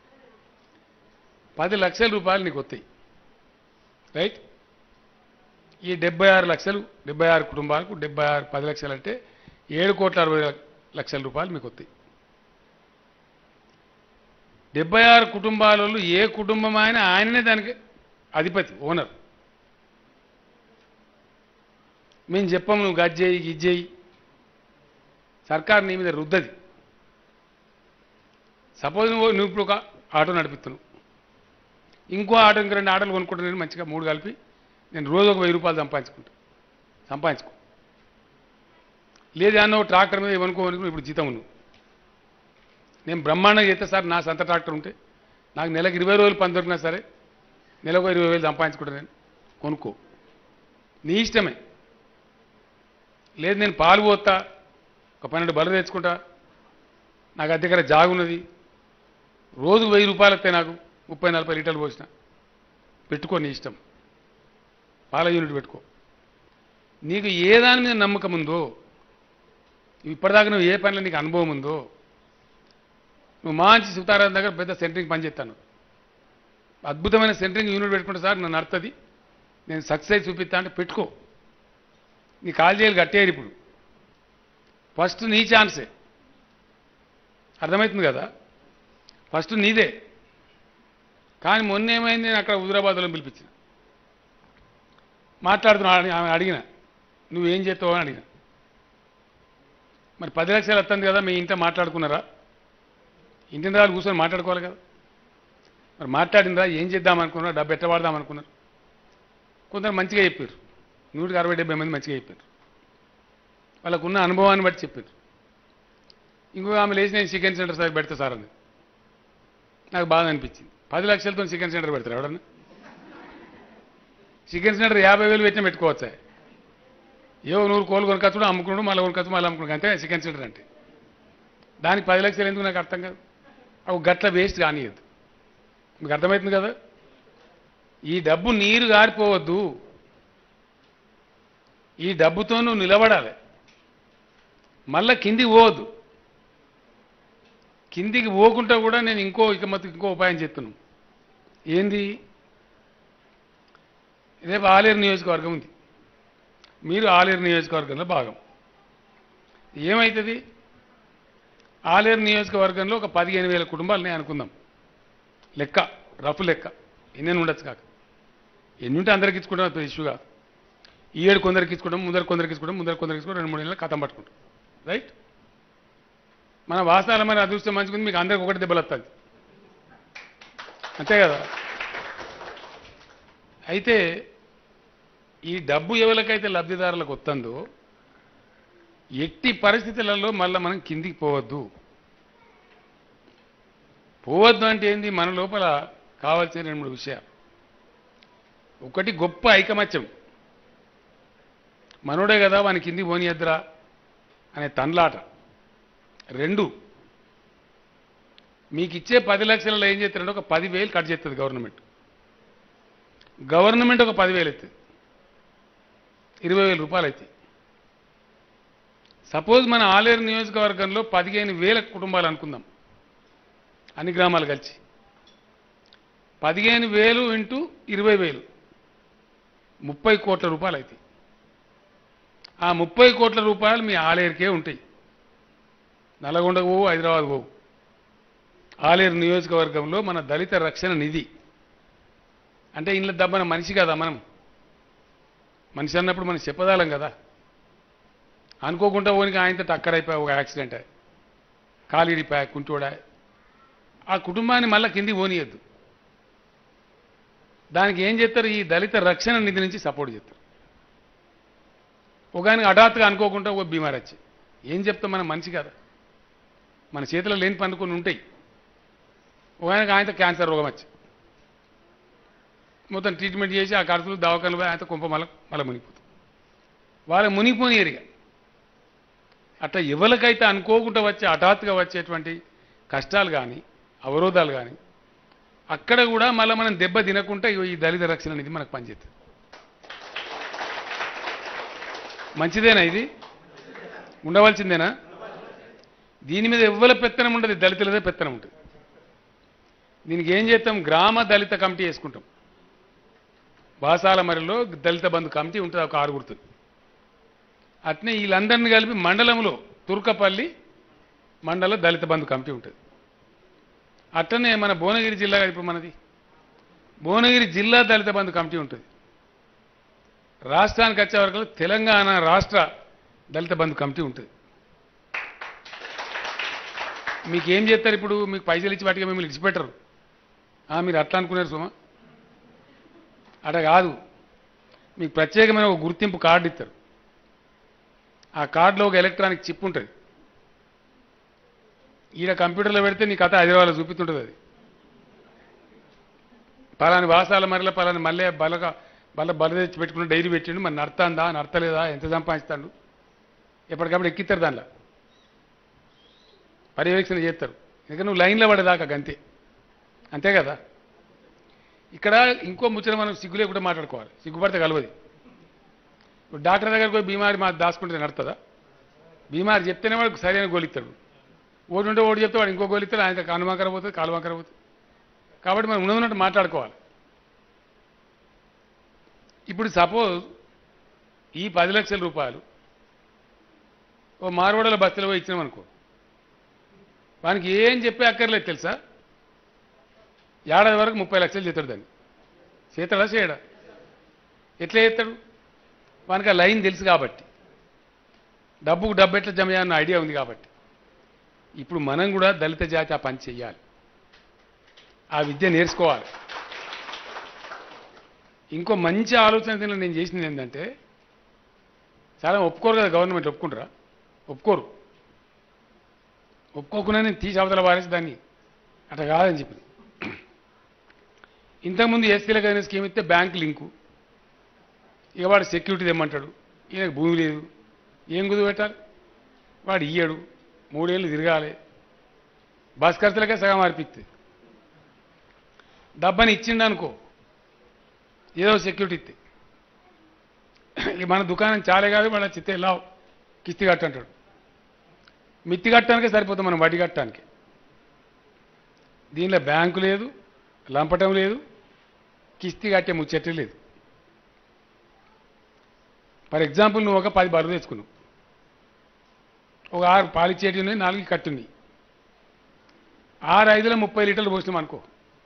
పది లక్షల రూపాయలు నీకు వస్తాయి రైట్ ఈ డెబ్బై ఆరు లక్షలు డెబ్బై ఆరు కుటుంబాలకు డెబ్బై ఆరు పది లక్షలు అంటే ఏడు కోట్ల అరవై లక్షల రూపాయలు మీకు వస్తాయి డెబ్బై ఆరు కుటుంబాలలో ఏ కుటుంబం అయినా ఆయననే దానికి అధిపతి ఓనర్ మేము చెప్పాము నువ్వు గజ్జేయి గిజ్జేయి సర్కార్ నీ మీద రుద్దది సపోజ్ నువ్వు నువ్వు ఇప్పుడు ఒక ఆటో నడిపిస్తున్నావు ఇంకో ఆటో ఇంక రెండు ఆటోలు కొనుక్కుంటా నేను మంచిగా మూడు కలిపి నేను రోజు ఒక వెయ్యి రూపాయలు సంపాదించుకుంటా సంపాదించుకో లేదు అన్న ట్రాక్టర్ మీద కొనుక్కోమని ఇప్పుడు జీతం నువ్వు నేను బ్రహ్మాండంగా చేస్తే సార్ నా సొంత ట్రాక్టర్ ఉంటే నాకు నెలకు ఇరవై రోజులు పని దొరికినా సరే నెలకు ఇరవై వేలు సంపాదించుకుంటా నేను కొనుక్కో నీ ఇష్టమే లేదు నేను పాలు పోతా ఒక పన్నెండు బర్రెలు తెచ్చుకుంటా నాకు అది దగ్గర జాగున్నది రోజు వెయ్యి రూపాయలు వస్తాయి నాకు ముప్పై నలభై లీటర్లు పోసిన పెట్టుకో నీ ఇష్టం పాల యూనిట్ పెట్టుకో నీకు ఏ దాని మీద నమ్మకం ఉందో ఇప్పటిదాకా నువ్వు ఏ పనిలో నీకు అనుభవం ఉందో నువ్వు మంచి సుతారాం దగ్గర పెద్ద సెంటరింగ్ పని చేస్తాను అద్భుతమైన సెంటరింగ్ యూనిట్ పెట్టుకుంటే సార్ నన్ను నడుతుంది నేను సక్సెస్ చూపిస్తా అంటే పెట్టుకో నీ కాలేజీలు కట్టేయారు ఇప్పుడు ఫస్ట్ నీ ఛాన్సే అర్థమవుతుంది కదా ఫస్ట్ నీదే కానీ మొన్న ఏమైంది నేను అక్కడ హుజరాబాద్లో పిలిపించిన మాట్లాడుతున్నా ఆమె అడిగిన నువ్వేం చేస్తావు అని అడిగిన మరి పది లక్షలు వస్తుంది కదా మీ ఇంట్లో మాట్లాడుకున్నారా ఇంటిని రాళ్ళు కూర్చొని మాట్లాడుకోవాలి కదా మరి మాట్లాడిందా ఏం చేద్దాం అనుకున్నారు డబ్బు ఎట్ట వాడదాం అనుకున్నారు కొందరు మంచిగా చెప్పారు నూటికి అరవై డెబ్బై మంది మంచిగా చెప్పారు వాళ్ళకున్న అనుభవాన్ని బట్టి చెప్పారు ఇంకో ఆమె లేచి నేను చికెన్ సెంటర్ సార్ పెడతా సార్ అని నాకు బాధ అనిపించింది పది లక్షలతో చికెన్ సెంటర్ పెడతారు ఎవడన్నా చికెన్ సెంటర్ యాభై వేలు పెట్టినా పెట్టుకోవచ్చా ఏవో నూరు కోళ్ళు కొనుకొచ్చుడు అమ్ముకున్నాడు మళ్ళీ కొనుకొచ్చు మళ్ళీ అమ్ముకున్నాడు అంతే చికెన్ సెంటర్ అంటే దానికి పది లక్షలు ఎందుకు నాకు అర్థం కాదు అవి గట్ల వేస్ట్ కానియద్దు మీకు అర్థమవుతుంది కదా ఈ డబ్బు నీరు గారిపోవద్దు ఈ డబ్బుతో నువ్వు నిలబడాలి మళ్ళా కిందికి పోవద్దు కిందికి పోకుండా కూడా నేను ఇంకో ఇక మొత్తం ఇంకో ఉపాయం చెప్తున్నాను ఏంది రేపు ఆలేరు నియోజకవర్గం ఉంది మీరు ఆలేరు నియోజకవర్గంలో భాగం ఏమవుతుంది ఆలేరు నియోజకవర్గంలో ఒక పదిహేను వేల కుటుంబాలని అనుకుందాం లెక్క రఫ్ లెక్క ఎన్ని ఉండొచ్చు కాక ఎన్ని ఉంటే అందరికి ఇచ్చుకుంటాం అది ఇష్యూ కాదు ఈ ఏడు కొందరికి ఇచ్చుకుంటాం ముందర కొందరికి ఇచ్చుకుంటాం ముందర కొందరికి ఇచ్చుకుంటాం రెండు మూడు నెలలు కథం పట్టుకుంటాం రైట్ మన వాస్తవాల మరి అదృష్టం మంచుకుంది మీకు అందరికి ఒకటి దెబ్బలు వస్తుంది అంతే కదా అయితే ఈ డబ్బు ఎవరికైతే లబ్ధిదారులకు వస్తుందో ఎట్టి పరిస్థితులలో మళ్ళీ మనం కిందికి పోవద్దు పోవద్దు అంటే ఏంది మన లోపల కావాల్సిన రెండు మూడు విషయాలు ఒకటి గొప్ప ఐకమత్యం మనోడే కదా వాని కిందికి పోనీయద్దురా అనే తండ్లాట రెండు మీకు ఇచ్చే పది లక్షలలో ఏం చేస్తారంటే ఒక పదివేలు కట్ చేస్తుంది గవర్నమెంట్ గవర్నమెంట్ ఒక పదివేలు ఎత్తుంది ఇరవై వేల రూపాయలు అవుతాయి సపోజ్ మన ఆలేరు నియోజకవర్గంలో పదిహేను వేల కుటుంబాలు అనుకుందాం అన్ని గ్రామాలు కలిసి పదిహేను వేలు ఇంటూ ఇరవై వేలు ముప్పై కోట్ల రూపాయలు అవుతాయి ఆ ముప్పై కోట్ల రూపాయలు మీ ఆలేరుకే ఉంటాయి నల్గొండకు పోవు హైదరాబాద్ పోవు ఆలేరు నియోజకవర్గంలో మన దళిత రక్షణ నిధి అంటే ఇంట్లో దబ్బన మనిషి కదా మనం మనిషి అన్నప్పుడు మనం చెప్పదాలం కదా అనుకోకుండా పోనికి ఆయనతో టక్కర్ అయిపోయి ఒక యాక్సిడెంట్ కాలిడిపోయా కుంటోడా ఆ కుటుంబాన్ని మళ్ళీ కిందికి పోనీయద్దు దానికి ఏం చేస్తారు ఈ దళిత రక్షణ నిధి నుంచి సపోర్ట్ చేస్తారు ఒక ఆయనకి హఠాత్తుగా అనుకోకుండా ఒక బీమార్ వచ్చి ఏం చెప్తాం మన మనిషి కదా మన చేతిలో లేని పనులు కొన్ని ఉంటాయి ఒక ఆయనకి ఆయనతో క్యాన్సర్ రోగం వచ్చి మొత్తం ట్రీట్మెంట్ చేసి ఆ ఖర్చులు దవాఖానలు పోయి ఆయనతో కుంప మళ్ళీ మళ్ళీ మునిగిపోతుంది వాళ్ళ మునిగిపోని ఏరిగా అట్లా ఎవరికైతే అనుకోకుండా వచ్చే హఠాత్తుగా వచ్చేటువంటి కష్టాలు కానీ అవరోధాలు కానీ అక్కడ కూడా మళ్ళీ మనం దెబ్బ తినకుండా ఇగో ఈ దళిత రక్షణ అనేది మనకు పనిచేస్తుంది మంచిదేనా ఇది ఉండవలసిందేనా దీని మీద ఎవ్వల పెత్తనం ఉండదు దళితులదే పెత్తనం ఉంటుంది దీనికి ఏం చేస్తాం గ్రామ దళిత కమిటీ వేసుకుంటాం బాసాల మరిలో దళిత బంధు కమిటీ ఉంటుంది ఒక ఆరుగురుతుంది అట్నే వీళ్ళందరినీ కలిపి మండలంలో తుర్కపల్లి మండల దళిత బంధు కమిటీ ఉంటుంది అట్లనే మన భువనగిరి జిల్లా ఇప్పుడు మనది భువనగిరి జిల్లా దళిత బంధు కమిటీ ఉంటుంది రాష్ట్రానికి వచ్చే వరకు తెలంగాణ రాష్ట్ర దళిత బంధు కమిటీ ఉంటుంది మీకు ఏం చేస్తారు ఇప్పుడు మీకు పైసలు ఇచ్చి వాటికి మిమ్మల్ని ఇచ్చిపెట్టరు ఆ, మీరు అట్లా అనుకున్నారు సుమా అట కాదు మీకు ప్రత్యేకమైన ఒక గుర్తింపు కార్డు ఇస్తారు ఆ కార్డులో ఒక ఎలక్ట్రానిక్ చిప్ ఉంటుంది ఈడ కంప్యూటర్లో పెడితే నీ కథ హైదరాబాద్లో చూపిస్తుంటుంది అది పలాని వాసాల మరల పలాని మళ్ళీ బలగా బల బల తెచ్చి పెట్టుకుని డైరీ పెట్టిండు మరి నడతాందా నడతలేదా ఎంత సంపాదిస్తాడు ఎప్పటికప్పుడు ఎక్కిస్తారు దానిలో పర్యవేక్షణ చేస్తారు ఇక నువ్వు లైన్లో పడేదాకా గంతే అంతే కదా ఇక్కడ ఇంకో ముచ్చట మనం సిగ్గు లేకుండా మాట్లాడుకోవాలి సిగ్గుపడితే కలవది ఇప్పుడు డాక్టర్ దగ్గరికి పోయి బీమారి మా దాచుకుంటే నడుతుందా బీమారి చెప్తేనే వాడికి సరైన గోలిస్తాడు ఓటు ఉంటే ఓటు చెప్తే వాడు ఇంకో గోలిస్తాడు ఆయన కానుమాకర పోతుంది కాలుమాకర పోతుంది కాబట్టి మనం ఉన్నట్టు మాట్లాడుకోవాలి ఇప్పుడు సపోజ్ ఈ పది లక్షల రూపాయలు ఓ మార్వాడల బస్తీలో పోయి ఇచ్చినాం అనుకో వానికి ఏం చెప్పే అక్కర్లేదు తెలుసా ఏడాది వరకు ముప్పై లక్షలు చేస్తాడు దాన్ని చేస్తాడా చేయడా ఎట్లా చేస్తాడు వానికి ఆ లైన్ తెలుసు కాబట్టి డబ్బుకు డబ్బు ఎట్లా జమ చేయాలన్న ఐడియా ఉంది కాబట్టి ఇప్పుడు మనం కూడా దళిత జాతి ఆ పని చెయ్యాలి ఆ విద్య నేర్చుకోవాలి ఇంకో మంచి ఆలోచన దీనిలో నేను చేసింది ఏంటంటే చాలా ఒప్పుకోరు కదా గవర్నమెంట్ ఒప్పుకుంటారా ఒప్పుకోరు ఒప్పుకోకుండా నేను తీసి అవతల వారేసి దాన్ని అట్లా కాదని చెప్పింది ఇంతకుముందు ఎస్సీలకు అయిన స్కీమ్ ఇస్తే బ్యాంక్ లింకు ఇక వాడు సెక్యూరిటీ తెమ్మంటాడు ఈయనకు భూమి లేదు ఏం కుదువు పెట్టాలి వాడు ఇయ్యడు మూడేళ్ళు తిరగాలి బస్ ఖర్చులకే సగం అర్పిస్తుంది డబ్బని ఇచ్చిండు అనుకో ఏదో సెక్యూరిటీ ఇస్తే ఇక మన దుకాణం చాలే కాదు వాళ్ళ చిత్తే లావు కిస్తి కట్టంటాడు మిత్తి కట్టడానికే సరిపోతుంది మనం వడ్డీ కట్టడానికి దీనిలో బ్యాంకు లేదు లంపటం లేదు కిస్తీ కట్టే ముచ్చట్టు లేదు ఫర్ ఎగ్జాంపుల్ నువ్వు ఒక పది బరువు తెచ్చుకున్నావు ఒక ఆరు పాలిచ్చేటి ఉన్నాయి నాలుగు కట్టున్నాయి ఆరు ఐదులో ముప్పై లీటర్లు పోసినాం అనుకో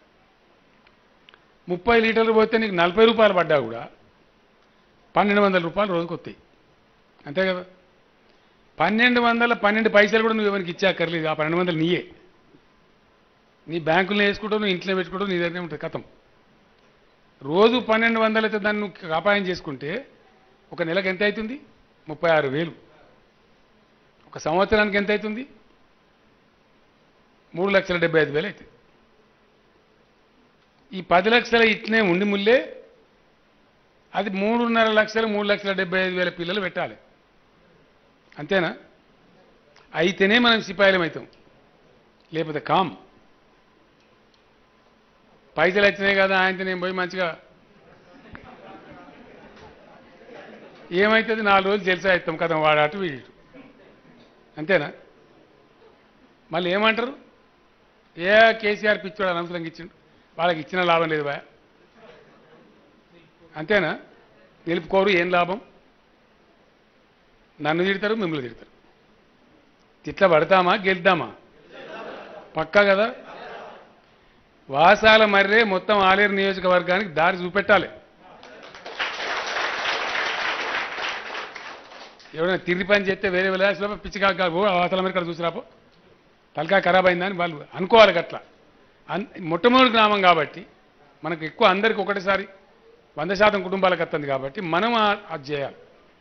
ముప్పై లీటర్లు పోతే నీకు నలభై రూపాయలు పడ్డా కూడా పన్నెండు వందల రూపాయలు రోజుకు వస్తాయి అంతే కదా పన్నెండు వందల పన్నెండు పైసలు కూడా నువ్వు ఎవరికి ఇచ్చాకర్లేదు ఆ పన్నెండు వందలు నీయే నీ బ్యాంకులో వేసుకుంటావు నువ్వు ఇంట్లో పెట్టుకుంటావు నీ దగ్గరే ఉంటుంది కథం రోజు పన్నెండు వందలు అయితే దాన్ని నువ్వు అపాయం చేసుకుంటే ఒక నెలకు ఎంత అవుతుంది ముప్పై ఆరు వేలు ఒక సంవత్సరానికి ఎంత అవుతుంది మూడు లక్షల డెబ్బై ఐదు వేలు అవుతుంది ఈ పది లక్షల ఇట్నే ఉండి ముల్లే అది మూడున్నర లక్షలు మూడు లక్షల డెబ్బై ఐదు వేల పిల్లలు పెట్టాలి అంతేనా అయితేనే మనం సిపాయిలం అవుతాం లేకపోతే కామ్ పైసలు వచ్చినాయి కదా ఆయనతో నేను పోయి మంచిగా ఏమవుతుంది నాలుగు రోజులు జల్సా ఇస్తాం కదా వాడు అటు వీడు ఇటు. అంతేనా మళ్ళీ ఏమంటారు ఏ కేసీఆర్ పిచ్చోడు అనవసరంగా ఇచ్చిండు వాళ్ళకి ఇచ్చిన లాభం లేదు బా అంతేనా నిలుపుకోరు ఏం లాభం నన్ను తిడతారు మిమ్మల్ని తిడతారు తిట్ల పడతామా గెలుద్దామా పక్కా కదా వాసాల మర్రే మొత్తం ఆలేరు నియోజకవర్గానికి దారి చూపెట్టాలి ఎవరైనా తిరిగి పని చేస్తే వేరే విలాసలో పిచ్చిగా వాసాల మరి ఇక్కడ చూసిరాపో తలకా ఖరాబ్ అయిందని వాళ్ళు అనుకోవాలి గట్లా అన్ మొట్టమొదటి గ్రామం కాబట్టి మనకు ఎక్కువ అందరికి ఒకటేసారి వంద శాతం కుటుంబాలకు వస్తుంది కాబట్టి మనం ఆ- అది చేయాలి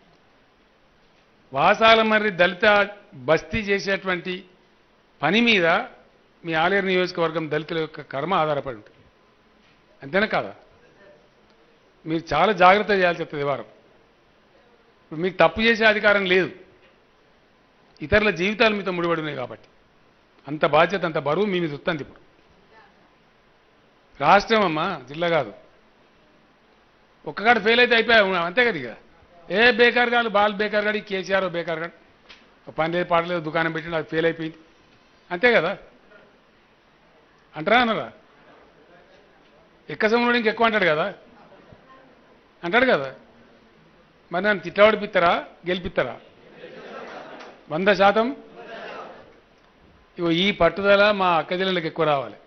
వాసాల మరి దళిత బస్తీ చేసేటువంటి పని మీద మీ ఆలేరు నియోజకవర్గం దళితుల యొక్క కర్మ ఆధారపడి ఉంటుంది అంతేనా కాదా మీరు చాలా జాగ్రత్త చేయాల్సి వస్తుంది ఈ వారం ఇప్పుడు మీకు తప్పు చేసే అధికారం లేదు ఇతరుల జీవితాలు మీతో ముడిపడి ఉన్నాయి కాబట్టి అంత బాధ్యత అంత బరువు మీ మీద వస్తుంది ఇప్పుడు రాష్ట్రం అమ్మా జిల్లా కాదు ఒక్కగాడు ఫెయిల్ అయితే అయిపోయా అంతే కదా ఇక ఏ బేకార్ గాడు బాల్ బేకార్ గాడు ఈ కేసీఆర్ బేకార్ గాడు ఒక పని లేదు పాట లేదు దుకాణం పెట్టిండు అది ఫెయిల్ అయిపోయింది అంతే కదా అంటారా అనరా ఎక్క సమయంలో ఇంకెక్కువ అంటాడు కదా అంటాడు కదా మరి నన్ను తిట్లవాడిపిస్తారా గెలిపిస్తారా వంద శాతం ఇగో ఈ పట్టుదల మా అక్క జిల్లలకు ఎక్కువ రావాలి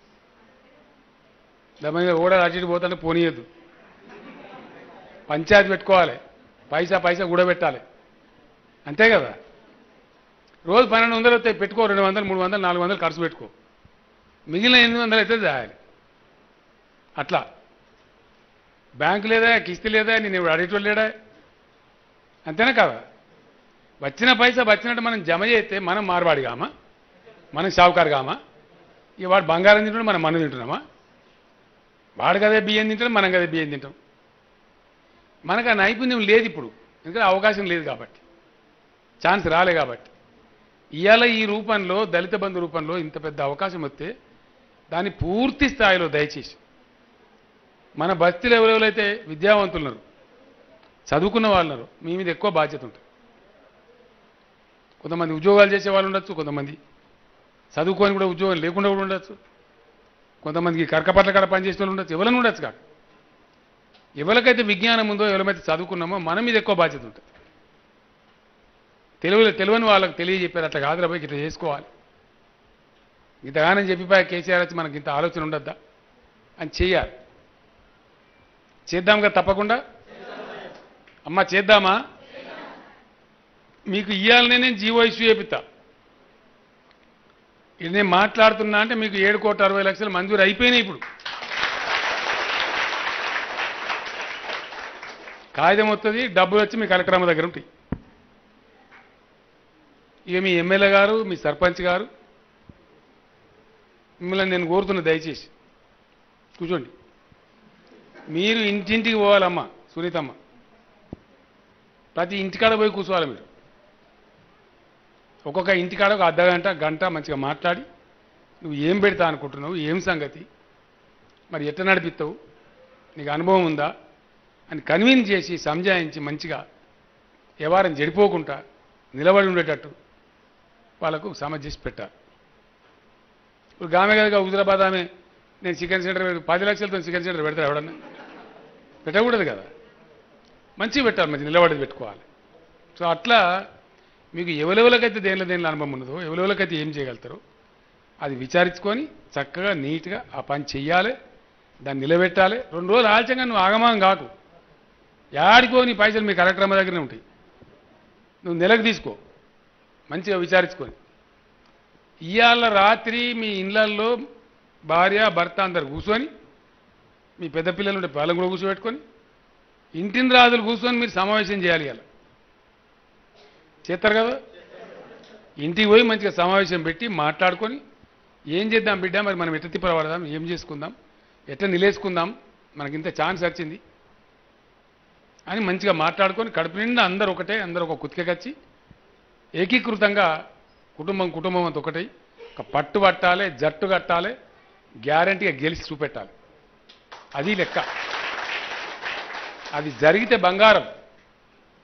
దాని కూడా అటు ఇటు పోతుంటే పోనీయద్దు పంచాయతీ పెట్టుకోవాలి పైసా పైసా కూడబెట్టాలి అంతే కదా రోజు పన్నెండు వందలు వస్తాయి పెట్టుకో రెండు వందలు మూడు వందలు నాలుగు వందలు ఖర్చు పెట్టుకో మిగిలిన ఎనిమిది వందలు అయితే చేయాలి అట్లా బ్యాంకు లేదా కిస్తీ లేదా నేను ఇప్పుడు అడిగేటోళ్ళు లేడా అంతేనా కదా వచ్చిన పైసా వచ్చినట్టు మనం జమ చేస్తే మనం మార్వాడి కామా మనం షావుకారు కామా ఇక వాడు బంగారం తింటాడు మనం మనం తింటున్నామా వాడు కదే బియ్యం తింటాడు మనం కదే బియ్యం తింటాం మనకు ఆ నైపుణ్యం లేదు ఇప్పుడు ఎందుకంటే అవకాశం లేదు కాబట్టి ఛాన్స్ రాలే కాబట్టి ఇవాళ ఈ రూపంలో దళిత బంధు రూపంలో ఇంత పెద్ద అవకాశం వస్తే దాన్ని పూర్తి స్థాయిలో దయచేసి మన బస్తీలో ఎవరెవరైతే విద్యావంతులు ఉన్నారు చదువుకున్న వాళ్ళు ఉన్నారు మీ మీద ఎక్కువ బాధ్యత ఉంటుంది కొంతమంది ఉద్యోగాలు చేసే వాళ్ళు ఉండొచ్చు కొంతమంది చదువుకొని కూడా ఉద్యోగం లేకుండా కూడా ఉండొచ్చు కొంతమందికి కరకపట్ల కాడ పనిచేసే వాళ్ళు ఉండొచ్చు ఎవరైనా ఉండొచ్చు కాక ఎవరికైతే విజ్ఞానం ఉందో ఎవరైతే చదువుకున్నామో మన మీద ఎక్కువ బాధ్యత ఉంటుంది తెలివి తెలియని వాళ్ళకి తెలియజెప్పారు అట్లా కాదురా పోయి ఇట్లా చేసుకోవాలి ఇంతగానం చెప్పిపోయా కేసీఆర్ వచ్చి మనకి ఇంత ఆలోచన ఉండద్దా అని చెయ్యాలి చేద్దాం కదా తప్పకుండా అమ్మ చేద్దామా మీకు ఇవ్వాలనే నేను జీవో ఇష్యూ చేపిస్తా ఇది నేను మాట్లాడుతున్నా అంటే మీకు ఏడు కోట్ల అరవై లక్షలు మంజూరు అయిపోయినాయి ఇప్పుడు కాగితం వస్తుంది డబ్బులు వచ్చి మీ కలెక్టర్ అమ్మ దగ్గర ఉంటాయి ఇక మీ ఎమ్మెల్యే గారు మీ సర్పంచ్ గారు మిమ్మల్ని నేను కోరుతున్నా దయచేసి కూర్చోండి మీరు ఇంటింటికి పోవాలమ్మా సునీతమ్మ ప్రతి ఇంటికాడ పోయి కూర్చోవాలి మీరు ఒక్కొక్క ఇంటికాడ ఒక అర్ధ గంట గంట మంచిగా మాట్లాడి నువ్వు ఏం పెడతా అనుకుంటున్నావు ఏం సంగతి మరి ఎట్లా నడిపిస్తావు నీకు అనుభవం ఉందా అని కన్విన్స్ చేసి సంజాయించి మంచిగా వ్యవహారం చెడిపోకుండా నిలబడి ఉండేటట్టు వాళ్ళకు సమస్య చేసి పెట్టాలి ఇప్పుడు గామె కదా హుజరాబాద్ ఆమె నేను చికెన్ సెంటర్ పెడతా- పది లక్షలతో చికెన్ సెంటర్ పెడతారు ఎవడన్నా పెట్టకూడదు కదా మంచిగా పెట్టాలి మంచి నిలబడేది పెట్టుకోవాలి సో అట్లా మీకు ఎవరెవరికైతే దేనిలో దేనిలో అనుభవం ఉన్నదో ఎవరెవరికైతే ఏం చేయగలుగుతారో అది విచారించుకొని చక్కగా నీట్గా ఆ పని చెయ్యాలి దాన్ని నిలబెట్టాలి రెండు రోజులు ఆలస్యంగా నువ్వు ఆగమాగం కాకు యాడికో నీ పైసలు మీ కలెక్టర్ అమ్మ దగ్గరనే ఉంటాయి నువ్వు నెలకు తీసుకో మంచిగా విచారించుకొని ఇవాళ రాత్రి మీ ఇళ్ళల్లో భార్య భర్త అందరు కూర్చొని మీ పెద్ద పిల్లలు ఉంటే పిల్లలు కూడా కూర్చోబెట్టుకొని ఇంటిని రాజులు కూర్చొని మీరు సమావేశం చేయాలి ఇవాళ చేస్తారు కదా ఇంటికి పోయి మంచిగా సమావేశం పెట్టి మాట్లాడుకొని ఏం చేద్దాం బిడ్డ మరి మనం ఎట్ట తిప్పబడదాం ఏం చేసుకుందాం ఎట్లా నిలేసుకుందాం మనకింత ఛాన్స్ వచ్చింది అని మంచిగా మాట్లాడుకొని కడుపు నిండా అందరూ ఒకటే అందరూ ఒక కుతికచ్చి ఏకీకృతంగా కుటుంబం కుటుంబం అంతా ఒకటై ఒక పట్టు పట్టాలి జట్టు కట్టాలి గ్యారంటీగా గెలిచి చూపెట్టాలి అది లెక్క అది జరిగితే బంగారం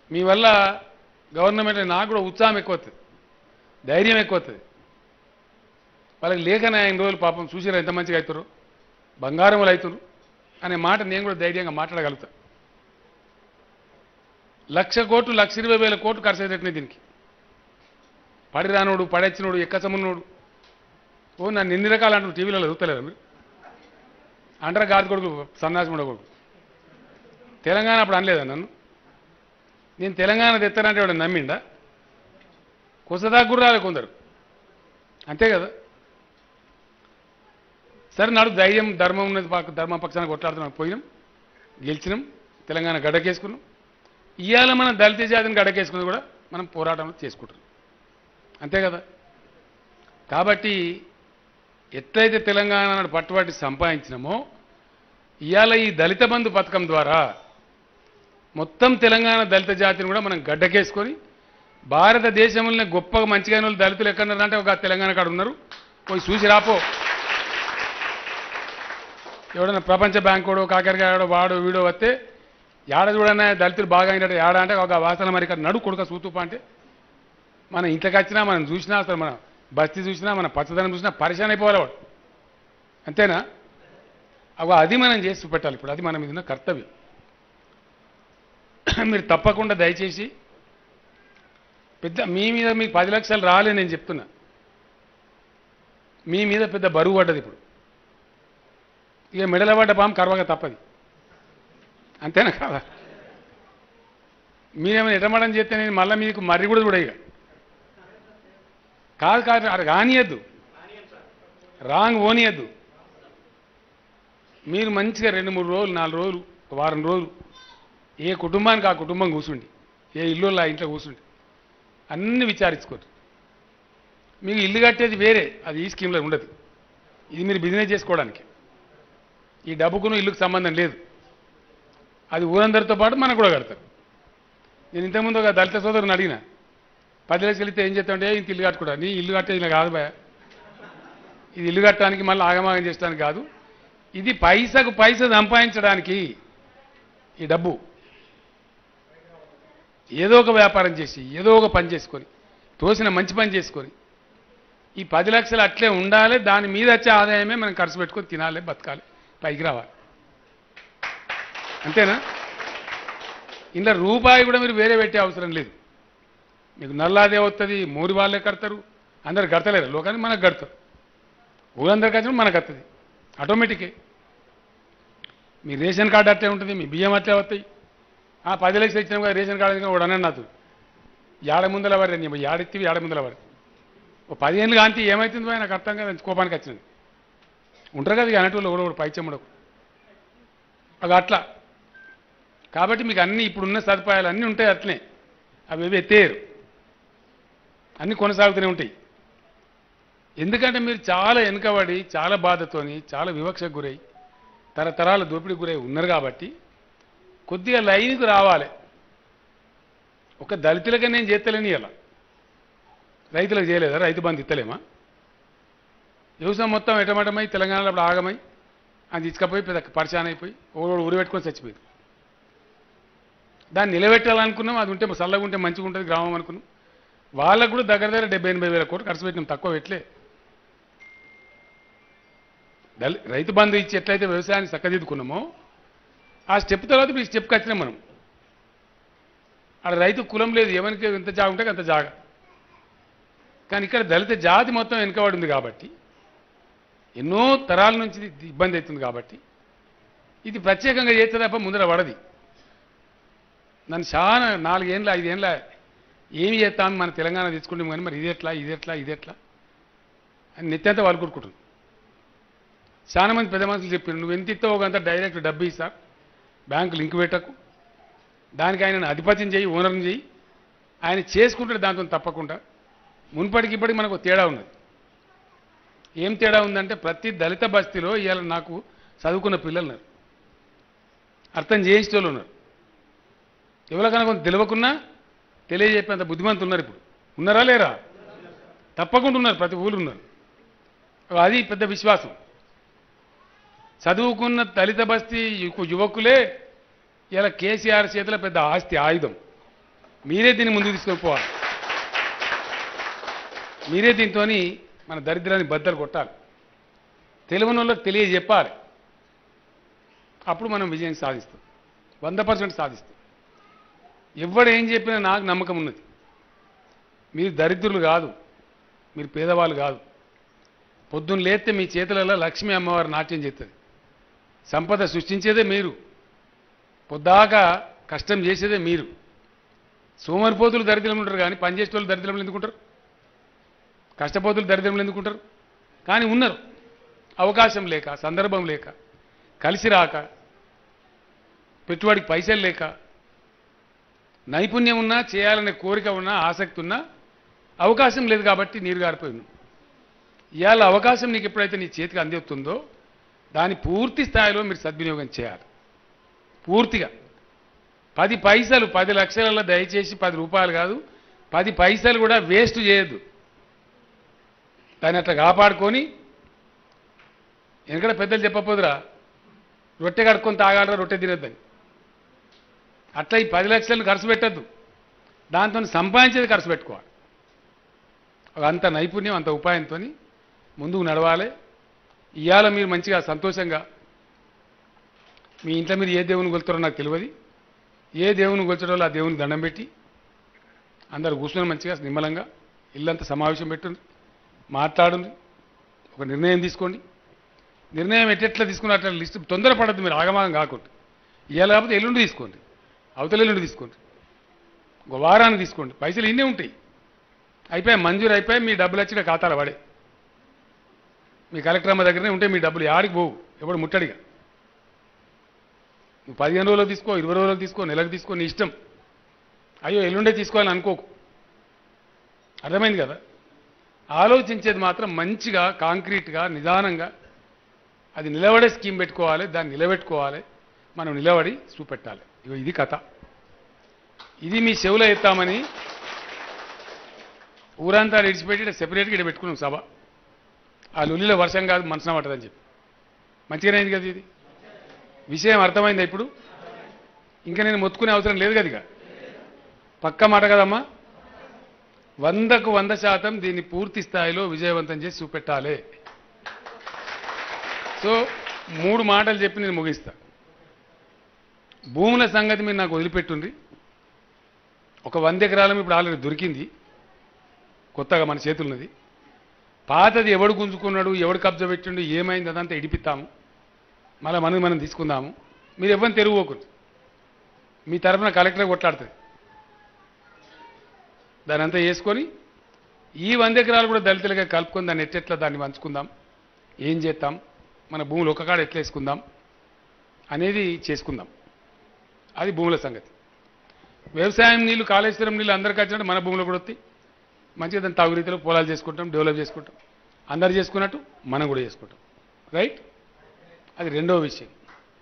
మీ వల్ల గవర్నమెంట్ నాకు కూడా ఉత్సాహం ఎక్కువ వస్తుంది ధైర్యం ఎక్కువ వస్తుంది వాళ్ళకి లేఖన ఆయన రోజులు పాపం చూసిరా ఎంత మంచిగా అవుతారు బంగారములు అవుతారు అనే మాట నేను కూడా ధైర్యంగా మాట్లాడగలుగుతా లక్ష కోట్లు లక్ష ఇరవై వేల కోట్లు ఖర్చు అయ్యేటట్టునే దీనికి పడి రానోడు పడెచ్చినోడు ఎక్కసమున్నోడు ఓ నన్ను ఎన్ని రకాలు అంటారు టీవీలలో చూస్తలేరా మీరు అంటారా గాది కొడుకు సన్నాసిముడ కొడుకు తెలంగాణ అప్పుడు అనలేదా నన్ను నేను తెలంగాణ తెస్తానంటే వాడు నమ్మిండా కుసదా గుర్రాలే కొందరు అంతే కదా సరే నాడు ధైర్యం ధర్మం ఉన్నది పాక- ధర్మ పక్షాన్ని కొట్లాడుతున్నాం పోయినాం గెలిచినాం తెలంగాణ గడ్డకేసుకున్నాం ఇవాళ మనం దళిత జాతిని గడ్డకేసుకున్నది కూడా మనం పోరాటం చేసుకుంటున్నాం అంతే కదా కాబట్టి ఎట్లయితే తెలంగాణ నాడు పట్టుబట్టి సంపాదించినామో ఇవాళ ఈ దళిత బంధు పథకం ద్వారా మొత్తం తెలంగాణ దళిత జాతిని కూడా మనం గడ్డకేసుకొని భారతదేశంలోనే గొప్పగా మంచిగా వాళ్ళు దళితులు ఎక్కడున్నారంటే ఒక తెలంగాణ కాడ ఉన్నారు పోయి చూసి రాపో ఎవడన్నా ప్రపంచ బ్యాంకోడో కాకరకాయడో వాడో వీడో వస్తే ఏడ చూడన్నా దళితులు బాగా అయినట్టు ఏడ అంటే ఒక వాసన మరి ఇక్కడ నడు కొడుక సూతుప అంటే మన ఇంట్లోకి వచ్చినా మనం చూసినా అసలు మన బస్తీ చూసినా మన పచ్చదనం చూసినా పరిశాన్ అయిపోవాలి వాడు అంతేనా అవ అది మనం చేసి పెట్టాలి ఇప్పుడు అది మన మీద ఉన్న కర్తవ్యం మీరు తప్పకుండా దయచేసి పెద్ద మీ మీద మీకు పది లక్షలు రాలే నేను చెప్తున్నా మీ మీద పెద్ద బరువు పడ్డది ఇప్పుడు ఇక మెడల పడ్డ పాము కరవగా తప్పది అంతేనా కాదా మీరేమైనా ఎటమడం చేస్తే నేను మళ్ళీ మీకు మర్రి కూడా చూడ ఇక కాదు కాదు అది రానియద్దు రాంగ్ ఓనియద్దు మీరు మంచిగా రెండు మూడు రోజులు నాలుగు రోజులు ఒక వారం రోజులు ఏ కుటుంబానికి ఆ కుటుంబం కూర్చుండి ఏ ఇల్లు ఆ ఇంట్లో కూర్చుండి అన్ని విచారించుకోరు మీకు ఇల్లు కట్టేది వేరే అది ఈ స్కీమ్లో ఉండదు ఇది మీరు బిజినెస్ చేసుకోవడానికి ఈ డబ్బుకును ఇల్లుకు సంబంధం లేదు అది ఊరందరితో పాటు మనకు కూడా కడతారు నేను ఇంతకుముందు ఒక దళిత సోదరుని అడిగిన పది లక్షలు ఇస్తే ఏం చేస్తామంటే ఇంత ఇల్లు కట్టుకుంటా నీ ఇల్లు కట్టేది ఇలా కాదు భయ ఇది ఇల్లు కట్టడానికి మళ్ళీ ఆగమాగం చేయడానికి కాదు ఇది పైసకు పైస సంపాదించడానికి ఈ డబ్బు ఏదో ఒక వ్యాపారం చేసి ఏదో ఒక పని చేసుకొని తోసిన మంచి పని చేసుకొని ఈ పది లక్షలు అట్లే ఉండాలి దాని మీద వచ్చే ఆదాయమే మనం ఖర్చు పెట్టుకొని తినాలి బతకాలి పైకి రావాలి అంతేనా ఇంట్లో రూపాయి కూడా మీరు వేరే పెట్టే అవసరం లేదు మీకు నల్లాదే వస్తుంది మూరి వాళ్ళే కడతారు అందరు కడతలేరు లోకాన్ని మనకు కడతారు ఊరందరికి వచ్చిన మనకు వస్తుంది ఆటోమేటికే మీ రేషన్ కార్డు అట్లే ఉంటుంది మీ బియ్యం అట్లే వస్తాయి ఆ పది లక్షలు ఇచ్చినా కూడా రేషన్ కార్డు ఇచ్చినా కూడా అన్నాడు నాతో ఏడ ముందల వారి నీ ఏడెత్తివి ఏడ ముందల వారి ఓ పదిహేను కాంతి ఏమవుతుంది భయ్ నాకు అర్థం కాదు కోపానికి వచ్చింది ఉంటారు కదా ఇక అనేటోళ్ళు కూడా పై చెమ్మడకు అది అట్లా కాబట్టి మీకు అన్ని ఇప్పుడున్న సదుపాయాలు అన్నీ ఉంటాయి అట్లనే అవి ఏవి ఎత్తేయరు అన్నీ కొనసాగుతూనే ఉంటాయి ఎందుకంటే మీరు చాలా వెనుకబడి చాలా బాధతోని చాలా వివక్షకు గురై తరతరాల దోపిడీకి గురై ఉన్నారు కాబట్టి కొద్దిగా లైన్కి రావాలి ఒక దళితులకే నేను చేస్తలేని ఇలా రైతులకు చేయలేదా రైతు బంధు ఇస్తలేమా వ్యవసాయం మొత్తం ఎటమటమై తెలంగాణలో అప్పుడు ఆగమై అది తీసుకపోయి పెద్ద పరిశాన్ అయిపోయి ఓడు ఊరు పెట్టుకొని చచ్చిపోయింది దాన్ని నిలబెట్టాలనుకున్నాం అది ఉంటే చల్లగా ఉంటే మంచిగా ఉంటుంది గ్రామం అనుకున్నాం వాళ్ళకు కూడా దగ్గర దగ్గర డెబ్బై ఎనభై వేల కోట్లు ఖర్చు పెట్టినాం తక్కువ పెట్టలే దళి రైతు బంధు ఇచ్చి ఎట్లయితే వ్యవసాయాన్ని చక్కదిద్దుకున్నామో ఆ స్టెప్ తర్వాత ఈ స్టెప్కి వచ్చినాం మనం ఆడ రైతు కులం లేదు ఎవరికి ఎంత జాగ ఉంటే అంత జాగ కానీ ఇక్కడ దళిత జాతి మొత్తం వెనుకబడి ఉంది కాబట్టి ఎన్నో తరాల నుంచి ఇది ఇబ్బంది అవుతుంది కాబట్టి ఇది ప్రత్యేకంగా చేస్తే తప్ప ముందర పడది నన్ను చాలా నాలుగేళ్ళ ఐదేళ్ళ ఏమి చేస్తామని మన తెలంగాణ తెచ్చుకుంటాం కానీ మరి ఇది ఎట్లా ఇది ఎట్లా ఇది ఎట్లా అని నెత్తంతా వాళ్ళు కొట్టుకుంటుంది చాలా మంది పెద్ద మనుషులు చెప్పారు నువ్వు ఎంత ఇస్తావు ఒక అంత డైరెక్ట్ డబ్బు ఇస్తా బ్యాంకు లింక్ పెట్టకు దానికి ఆయన అధిపత్యం చేయి ఓనర్ని చేయి ఆయన చేసుకుంటాడు దాంతో తప్పకుండా మున్పటికి ఇప్పటికి మనకు ఒక తేడా ఉన్నది ఏం తేడా ఉందంటే ప్రతి దళిత బస్తీలో ఇవాళ నాకు చదువుకున్న పిల్లలు ఉన్నారు అర్థం చేయించేవాళ్ళు ఉన్నారు ఎవరికైనా కొంత తెలియకున్నా తెలియజెప్పేంత బుద్ధిమంతులు ఉన్నారు ఇప్పుడు ఉన్నారా లేరా తప్పకుండా ఉన్నారు ప్రతి ఊరు ఉన్నారు అది పెద్ద విశ్వాసం చదువుకున్న దళిత బస్తీ యువ- యువకులే ఇలా కేసీఆర్ చేతిలో పెద్ద ఆస్తి ఆయుధం మీరే దీన్ని ముందుకు తీసుకొని పోవాలి మీరే దీంతో మన దరిద్రాన్ని బద్దలు కొట్టాలి తెలియని వాళ్ళకి తెలియజెప్పాలి అప్పుడు మనం విజయం సాధిస్తాం వంద పర్సెంట్ సాధిస్తాం ఎవడు ఏం చెప్పినా నాకు నమ్మకం ఉన్నది మీరు దరిద్రులు కాదు మీరు పేదవాళ్ళు కాదు పొద్దున్న లేస్తే మీ చేతులలో లక్ష్మీ అమ్మవారు నాట్యం చేస్తుంది సంపద సృష్టించేదే మీరు పొద్దాకా కష్టం చేసేదే మీరు సోమరిపోతులు దరిద్రం ఉంటారు కానీ పనిచేసే వాళ్ళు దరిద్రంలో ఎందుకుంటారు కష్టపోతులు దరిద్రంలో ఎందుకుంటారు కానీ ఉన్నారు అవకాశం లేక సందర్భం లేక కలిసి రాక పెట్టుబడికి పైసలు లేక నైపుణ్యం ఉన్నా చేయాలనే కోరిక ఉన్నా ఆసక్తి ఉన్నా అవకాశం లేదు కాబట్టి నీరు గారిపోయింది ఇవాళ అవకాశం నీకు ఎప్పుడైతే నీ చేతికి అందిస్తుందో దాని పూర్తి స్థాయిలో మీరు సద్వినియోగం చేయాలి పూర్తిగా పది పైసలు పది లక్షలలో దయచేసి పది రూపాయలు కాదు పది పైసలు కూడా వేస్ట్ చేయొద్దు దాన్ని అట్లా కాపాడుకొని ఎందుకంటే పెద్దలు చెప్పపోదురా రొట్టె కడుక్కొని తాగాలరా రొట్టె తినొద్దని అట్లా ఈ పది లక్షలను ఖర్చు పెట్టద్దు దాంతో సంపాదించేది ఖర్చు పెట్టుకోవాలి అంత నైపుణ్యం అంత ఉపాయంతో ముందుకు నడవాలి ఇవాళ మీరు మంచిగా సంతోషంగా మీ ఇంట్లో మీరు ఏ దేవుని కొలుతారో నాకు తెలియదు ఏ దేవుని కొలిచడో ఆ దేవుని దండం పెట్టి అందరు కూర్చొని మంచిగా నిమ్మలంగా ఇల్లంతా సమావేశం పెట్టుండి మాట్లాడండి ఒక నిర్ణయం తీసుకోండి నిర్ణయం ఎట్టెట్లా తీసుకున్నట్ల లిస్ట్ తొందరపడద్దు మీరు ఆగమాగం కాకుండా ఇవాళ కాకపోతే ఎల్లుండి తీసుకోండి అవతల ఎల్లుండి తీసుకోండి ఒక వారానికి తీసుకోండి పైసలు ఇన్నే ఉంటాయి అయిపోయి మంజూరు అయిపోయి మీ డబ్బులు వచ్చి ఖాతాలో పడే మీ కలెక్టర్ అమ్మ దగ్గరనే ఉంటే మీ డబ్బులు యాడికి పోవు ఎవడు ముట్టడిగా నువ్వు పదిహేను రోజులు తీసుకో ఇరవై రోజులు తీసుకో నెలకు తీసుకో నీ ఇష్టం అయ్యో ఎల్లుండే తీసుకోవాలని అనుకోకు అర్థమైంది కదా ఆలోచించేది మాత్రం మంచిగా కాంక్రీట్గా నిదానంగా అది నిలబడే స్కీమ్ పెట్టుకోవాలి దాన్ని నిలబెట్టుకోవాలి మనం నిలబడి చూపెట్టాలి ఇగో ఇది కథ ఇది మీ చెవులో ఎత్తామని ఊరంతా ఇడిచిపెట్టి ఇక్కడ సెపరేట్గా ఇక్కడ పెట్టుకున్నాం సభ ఆ లొల్లిలో వర్షం కాదు మనసున పట్టదని చెప్పి మంచిగానే అయింది కదా ఇది విషయం అర్థమైందా ఇప్పుడు ఇంకా నేను మొత్తుకునే అవసరం లేదు కదా ఇక పక్క మాట కదమ్మా వందకు వంద శాతం దీన్ని పూర్తి స్థాయిలో విజయవంతం చేసి చూపెట్టాలి సో మూడు మాటలు చెప్పి నేను ముగిస్తా భూముల సంగతి మీరు నాకు వదిలిపెట్టుండ్రి ఒక వంద ఎకరాలం ఇప్పుడు ఆల్రెడీ దొరికింది కొత్తగా మన చేతులున్నది పాతది ఎవడు గుంజుకున్నాడు ఎవడు కబ్జా పెట్టిండు ఏమైంది అదంతా ఇడిపిస్తాము మళ్ళీ మనది మనం తీసుకుందాము మీరు ఎవరిని తెరుగుపోకూడదు మీ తరఫున కలెక్టర్ కొట్లాడుతుంది దాని అంతా వేసుకొని ఈ వంద ఎకరాలు కూడా దళితులుగా కలుపుకొని దాన్ని ఎట్టెట్లా దాన్ని పంచుకుందాం ఏం చేస్తాం మన భూములు ఒక కాడ ఎట్లా వేసుకుందాం అనేది చేసుకుందాం అది భూముల సంగతి వ్యవసాయం నీళ్లు కాళేశ్వరం నీళ్ళు అందరికీ వచ్చినట్టు మన భూములు కూడా వస్తాయి మంచిగా దాన్ని తాగు రీతిలో పొలాలు చేసుకుంటాం డెవలప్ చేసుకుంటాం అందరు చేసుకున్నట్టు మనం కూడా చేసుకుంటాం రైట్ అది రెండవ విషయం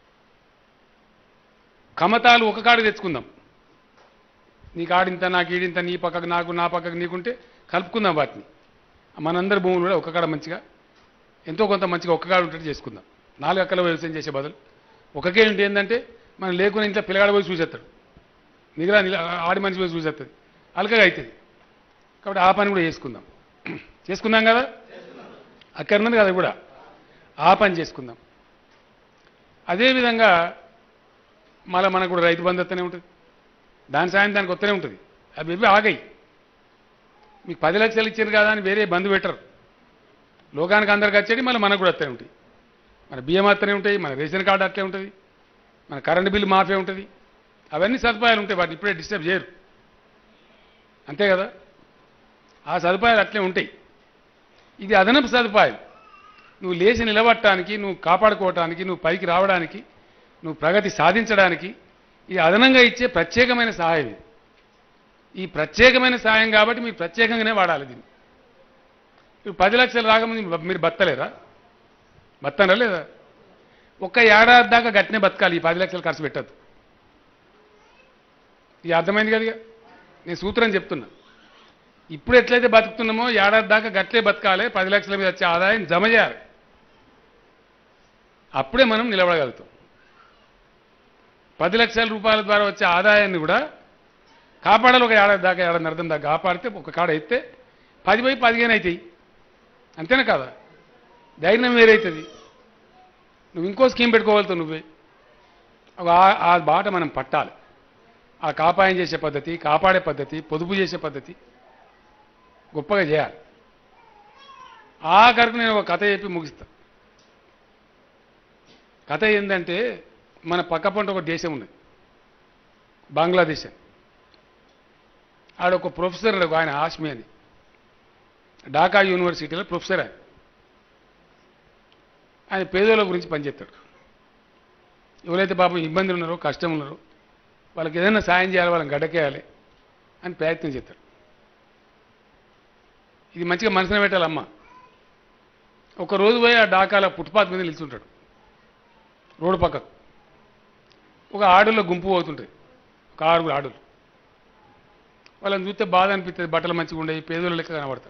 కమతాలు ఒక కాడ తెచ్చుకుందాం నీ కాడింత నాకు ఈడింత నీ పక్కకు నాకు నా పక్కకు నీకుంటే కలుపుకుందాం వాటిని మనందరి భూములు కూడా ఒక కాడ మంచిగా ఎంతో కొంత మంచిగా ఒక్క కాడ ఉంటే చేసుకుందాం నాలుగు అక్కల వ్యవసాయం చేసే బదులు ఒకకే ఉంటే ఏంటంటే మనం లేకుండా ఇంట్లో పిల్లగాడ పోయి చూసేస్తాడు మిగతా నిల- ఆడి మనిషి పోయి చూసేస్తుంది అలకగా అవుతుంది కాబట్టి ఆ పని కూడా చేసుకుందాం చేసుకుందాం కదా అక్కడ ఉన్నది కదా కూడా ఆ పని చేసుకుందాం అదేవిధంగా మళ్ళీ మనకు కూడా రైతు బంధు వస్తూనే ఉంటుంది దాని సాయం దానికి వస్తూనే ఉంటుంది అవి ఇవి ఆగాయి మీకు పది లక్షలు ఇచ్చారు కదా అని వేరే బంధు పెట్టరు లోకానికి అందరికి వచ్చేది మళ్ళీ మనకు కూడా వస్తూనే ఉంటాయి మన బియ్యం వస్తూనే ఉంటాయి మన రేషన్ కార్డు అట్లే ఉంటుంది మన కరెంటు బిల్లు మాఫీ ఉంటుంది అవన్నీ సదుపాయాలు ఉంటాయి వాటిని ఇప్పుడే డిస్టర్బ్ చేయరు అంతే కదా ఆ సదుపాయాలు అట్లే ఉంటాయి ఇది అదనపు సదుపాయం నువ్వు లేచి నిలబడటానికి నువ్వు కాపాడుకోవటానికి నువ్వు పైకి రావడానికి నువ్వు ప్రగతి సాధించడానికి ఇది అదనంగా ఇచ్చే ప్రత్యేకమైన సహాయం ఇది ఈ ప్రత్యేకమైన సహాయం కాబట్టి మీరు ప్రత్యేకంగానే వాడాలి దీన్ని ఇప్పుడు పది లక్షలు రాకముందు మీరు బతలేరా బతనరా లేదా ఒక్క ఏడాది దాకా గట్టినే బతకాలి ఈ పది లక్షలు ఖర్చు పెట్టద్దు ఇది అర్థమైంది కదా ఇక? నేను సూత్రం చెప్తున్నా ఇప్పుడు ఎట్లయితే బతుకుతున్నామో ఏడాది దాకా గట్లే బతకాలి పది లక్షల మీద వచ్చే ఆదాయం జమ చేయాలి అప్పుడే మనం నిలబడగలుగుతాం పది లక్షల రూపాయల ద్వారా వచ్చే ఆదాయాన్ని కూడా కాపాడాలి ఒక ఏడాది దాకా ఏడాది అర్థం దాకా కాపాడితే ఒక కాడ ఎత్తే పది పోయి పదిహేను అవుతాయి అంతేనా కాదా ధైర్యం వేరైతుంది నువ్వు ఇంకో స్కీమ్ పెట్టుకోగలుగుతావు నువ్వే ఒక ఆ- ఆ బాట మనం పట్టాలి ఆ కాపాయం చేసే పద్ధతి కాపాడే పద్ధతి పొదుపు చేసే పద్ధతి గొప్పగా చేయాలి ఆఖరికి నేను ఒక కథ చెప్పి ముగిస్తా కథ ఏంటంటే మన పక్క పంట ఒక దేశం ఉన్నది బంగ్లాదేశ్ అని ఆడ ఒక ప్రొఫెసర్ ఉన్నాడు, ఆయన హాష్మి అని ఢాకా యూనివర్సిటీలో ప్రొఫెసర్ ఆయన ఆయన పేదోళ్ళ గురించి పనిచేస్తాడు ఎవరైతే పాపం ఇబ్బందులు ఉన్నారో కష్టం ఉన్నారో వాళ్ళకి ఏదైనా సాయం చేయాలి వాళ్ళని గడ్డకేయాలి అని ప్రయత్నం చేస్తాడు ఇది మంచిగా మనసున పెట్టాలమ్మ ఒక రోజు పోయి ఆ ఢాకాల ఫుట్పాత్ మీద నిల్చుంటాడు రోడ్డు పక్కకు ఒక ఆడుల్లో గుంపు పోతుంటుంది ఒక ఆరుగురు ఆడులు వాళ్ళని చూస్తే బాధ అనిపిస్తుంది బట్టలు మంచిగా ఉండేవి పేదోళ్ళ లెక్క కనబడతారు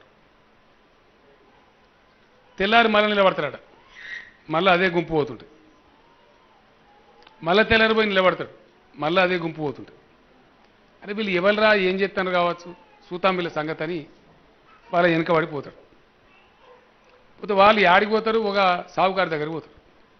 తెల్లారి మళ్ళీ నిలబడతాడట మళ్ళీ అదే గుంపు పోతుంటుంది మళ్ళీ తెల్లారి పోయి నిలబడతాడు మళ్ళీ అదే గుంపు పోతుంటుంది అరే వీళ్ళు ఎవరురా ఏం చేస్తాను కావచ్చు సూతాం వీళ్ళ సంగతి అని వాళ్ళ వెనక పడిపోతాడు పోతే వాళ్ళు యాడికి పోతారు ఒక సావుకారి దగ్గరికి పోతారు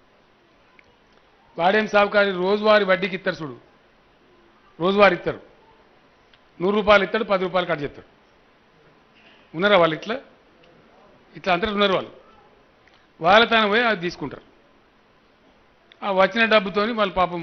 వాడేం సావుకారి రోజువారి వడ్డీకి ఇస్తారు చూడు రోజువారి ఇస్తారు నూరు రూపాయలు ఇస్తాడు పది రూపాయలు కట్ చేస్తాడు ఉన్నారా వాళ్ళు ఇట్లా ఇట్లా అంతటా ఉన్నారు వాళ్ళు వాళ్ళ తాను పోయి అది తీసుకుంటారు ఆ వచ్చిన డబ్బుతోని వాళ్ళు పాపం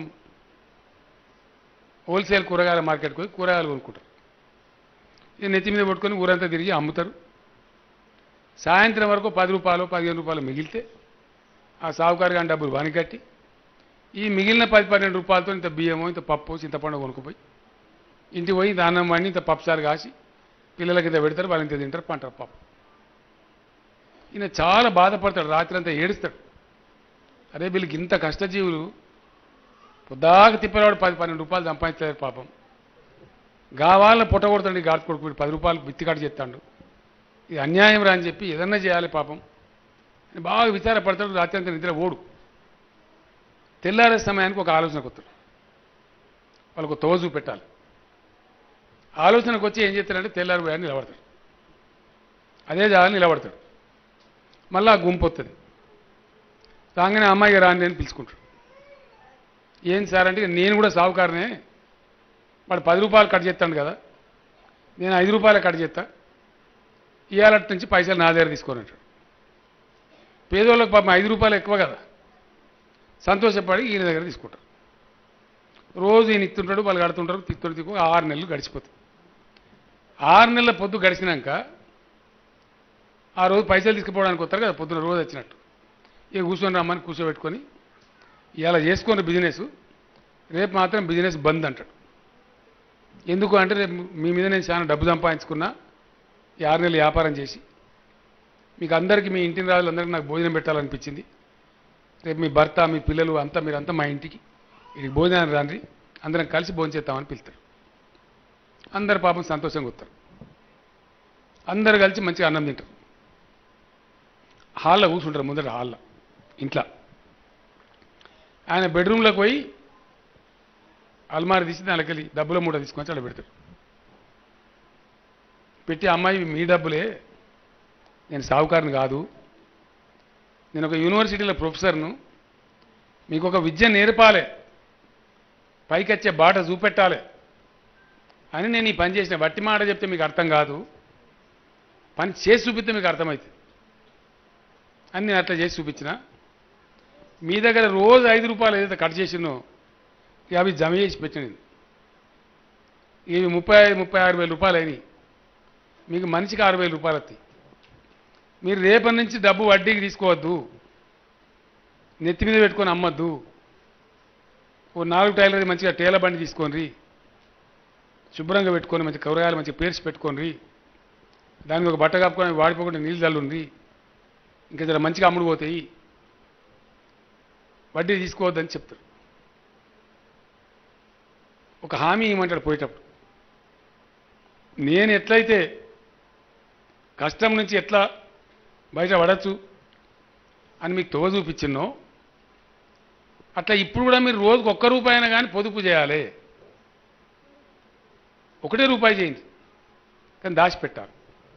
హోల్సేల్ కూరగాయల మార్కెట్కి పోయి కూరగాయలు కొనుక్కుంటారు ఇక నెత్తి మీద పట్టుకొని ఊరంతా తిరిగి అమ్ముతారు సాయంత్రం వరకు పది రూపాయలు పదిహేను రూపాయలు మిగిలితే ఆ సావుకారు గాని డబ్బులు వానికి కట్టి ఈ మిగిలిన పది పన్నెండు రూపాయలతో ఇంత బియ్యము ఇంత పప్పు చింతపండు కొనుక్కుపోయి ఇంటికి పోయి దాన్నం వండి ఇంత పప్పుసారు కాసి పిల్లలకి ఇంత పెడతారు వాళ్ళు ఇంత తింటారు పంటారు పప్పు ఈయన చాలా బాధపడతాడు రాత్రి అంతా ఏడుస్తాడు అరే వీళ్ళకి ఇంత కష్టజీవులు పొద్దాక తిప్పేవాడు పది పన్నెండు రూపాయలు సంపాదించలేరు పాపం గా వాళ్ళని పుట్టగొడతాడు ఈ గాడి కొడుకు వీడు పది రూపాయలు బిత్తికాడు చేస్తాడు ఇది అన్యాయం రా అని చెప్పి ఏదన్నా చేయాలి పాపం అని బాగా విచారపడతాడు రాత్రి అంతా నిద్ర ఓడు తెల్లారే సమయానికి ఒక ఆలోచనకు వస్తాడు వాళ్ళకు తోజు పెట్టాలి ఆలోచనకు వచ్చి ఏం చేస్తాడంటే తెల్లారి పోయాన్ని నిలబడతాడు అదే జాగాని నిలబడతాడు మళ్ళీ ఆ గుంపు వస్తుంది రాగానే అమ్మాయి రాండి అని పిలుచుకుంటాడు ఏం సార్ అంటే నేను కూడా సావుకారనే వాడు పది రూపాయలు కట్ చేస్తాడు కదా నేను ఐదు రూపాయలు కట్ చేస్తా ఇవాళ నుంచి పైసలు నా దగ్గర తీసుకొని అంటాడు పేదోళ్ళకి పాపం ఐదు రూపాయలు ఎక్కువ కదా సంతోషపడి ఈయన దగ్గర తీసుకుంటారు రోజు ఈయన ఇస్తుంటాడు వాళ్ళు కడుతుంటారు తిత్తుడు తిక్కు ఆరు నెలలు గడిచిపోతాయి ఆరు నెలల పొద్దు గడిచినాక ఆ రోజు పైసలు తీసుకుపోవడానికి వస్తారు కదా పొద్దున రోజు వచ్చినట్టు ఇక కూర్చొని రమ్మని కూర్చోబెట్టుకొని ఇలా చేసుకున్న బిజినెస్ రేపు మాత్రం బిజినెస్ బంద్ అంటాడు ఎందుకు అంటే రేపు మీ మీద నేను చాలా డబ్బు సంపాదించుకున్నా ఈ ఆరు నెలలు వ్యాపారం చేసి మీకు అందరికీ మీ ఇంటిని రాజులందరికీ నాకు భోజనం పెట్టాలనిపించింది రేపు మీ భర్త మీ పిల్లలు అంతా మీరంతా మా ఇంటికి ఇది భోజనాన్ని రండి అందరం కలిసి భోజనం చేద్దామని పిలుస్తారు అందరు పాపం సంతోషంగా వస్తారు అందరు కలిసి మంచిగా అన్నం తింటారు హాల్లో కూర్చుంటారు ముందర హాల్లో ఇంట్లో ఆయన బెడ్రూమ్లోకి పోయి అల్మారి తీసి దానికెళ్ళి డబ్బుల మూట తీసుకొని అక్కడ పెడతాడు పెట్టి అమ్మాయి ఇవి మీ డబ్బులే నేను సావుకారిని కాదు నేను ఒక యూనివర్సిటీలో ప్రొఫెసర్ను మీకు ఒక విద్య నేర్పాలి పైకి వచ్చే బాట చూపెట్టాలి అని నేను ఈ పని చేసిన వట్టి మాట చెప్తే మీకు అర్థం కాదు పని చేసి చూపిస్తే మీకు అర్థమవుతుంది అని నేను అట్లా చేసి చూపించిన మీ దగ్గర రోజు ఐదు రూపాయలు ఏదైతే కట్ చేసినో ఇక అవి జమ చేసి పెట్టిన ఇవి ముప్పై ఐదు ముప్పై ఆరు వేల రూపాయలు అయినాయి మీకు మనిషికి ఆరు వేల రూపాయలు వస్తాయి మీరు రేపటి నుంచి డబ్బు వడ్డీకి తీసుకోవద్దు నెత్తి మీద పెట్టుకొని అమ్మద్దు ఓ నాలుగు టైలర్ మంచిగా టేల బండి తీసుకోండి శుభ్రంగా పెట్టుకొని మంచి కూరగాయలు మంచిగా పేర్చి పెట్టుకోండి దానికి ఒక బట్ట కప్పుకొని వాడిపోకుండా నీళ్ళు చల్లుండి ఇంకా జర మంచిగా అమ్ముడు పోతాయి వడ్డీ తీసుకోవద్దని చెప్తారు ఒక హామీ ఇవ్వమంటాడు పోయేటప్పుడు నేను ఎట్లయితే కష్టం నుంచి ఎట్లా బయట పడచ్చు అని మీకు తోవ చూపించినో అట్లా ఇప్పుడు కూడా మీరు రోజుకు ఒక్క రూపాయి అయినా కానీ పొదుపు చేయాలి ఒకటే రూపాయి చేయండి కానీ దాచిపెట్టాలి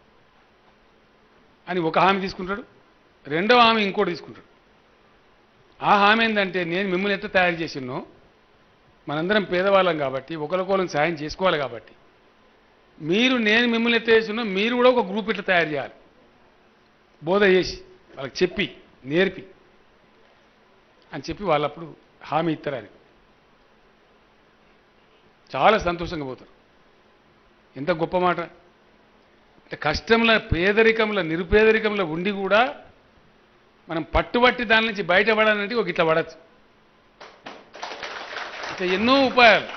అని ఒక హామీ తీసుకుంటాడు రెండో హామీ ఇంకోటి తీసుకుంటాడు ఆ హామీ ఏంటంటే నేను మిమ్మల్ని ఎట్లా తయారు చేసినో మనందరం పేదవాళ్ళం కాబట్టి ఒకరికొకరికి సాయం చేసుకోవాలి కాబట్టి మీరు నేను మిమ్మల్ని ఎట్లా చేసినో మీరు కూడా ఒక గ్రూప్ ఇట్లా తయారు చేయాలి బోధ చేసి వాళ్ళకి చెప్పి నేర్పి అని చెప్పి వాళ్ళప్పుడు హామీ ఇస్తారు అని చాలా సంతోషంగా పోతారు ఎంత గొప్ప మాట అంటే కష్టంలో పేదరికంలో నిరుపేదరికంలో ఉండి కూడా మనం పట్టుబట్టి దాని నుంచి బయటపడాలంటే ఒక ఇట్లా పడచ్చు ఇట్లా ఎన్నో ఉపాయాలు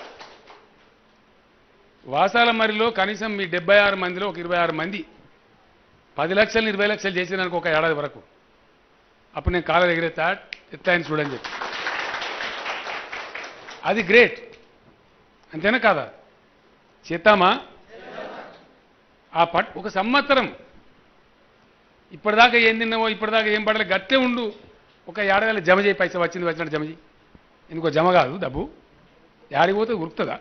వాసాల మరిలో కనీసం మీ డెబ్బై ఆరు మందిలో ఒక ఇరవై ఆరు మంది పది లక్షలు ఇరవై లక్షలు చేసినానికి ఒక ఏడాది వరకు అప్పుడు నేను కాలం ఎగిరేతా ఎట్లా ఆయన చూడని చెప్పి అది గ్రేట్ అంతేనా కాదా చేద్దామా ఆ పట్ ఒక సంవత్సరం ఇప్పటిదాకా ఏం తిన్నావో ఇప్పటిదాకా ఏం పడలే గట్టే ఉండు ఒక ఏడాది జమ చేయి పైసా వచ్చింది వచ్చినట్టు జమ చేయి ఎందుకో జమ కాదు డబ్బు యాడికి పోతే ఉరుకుతుందా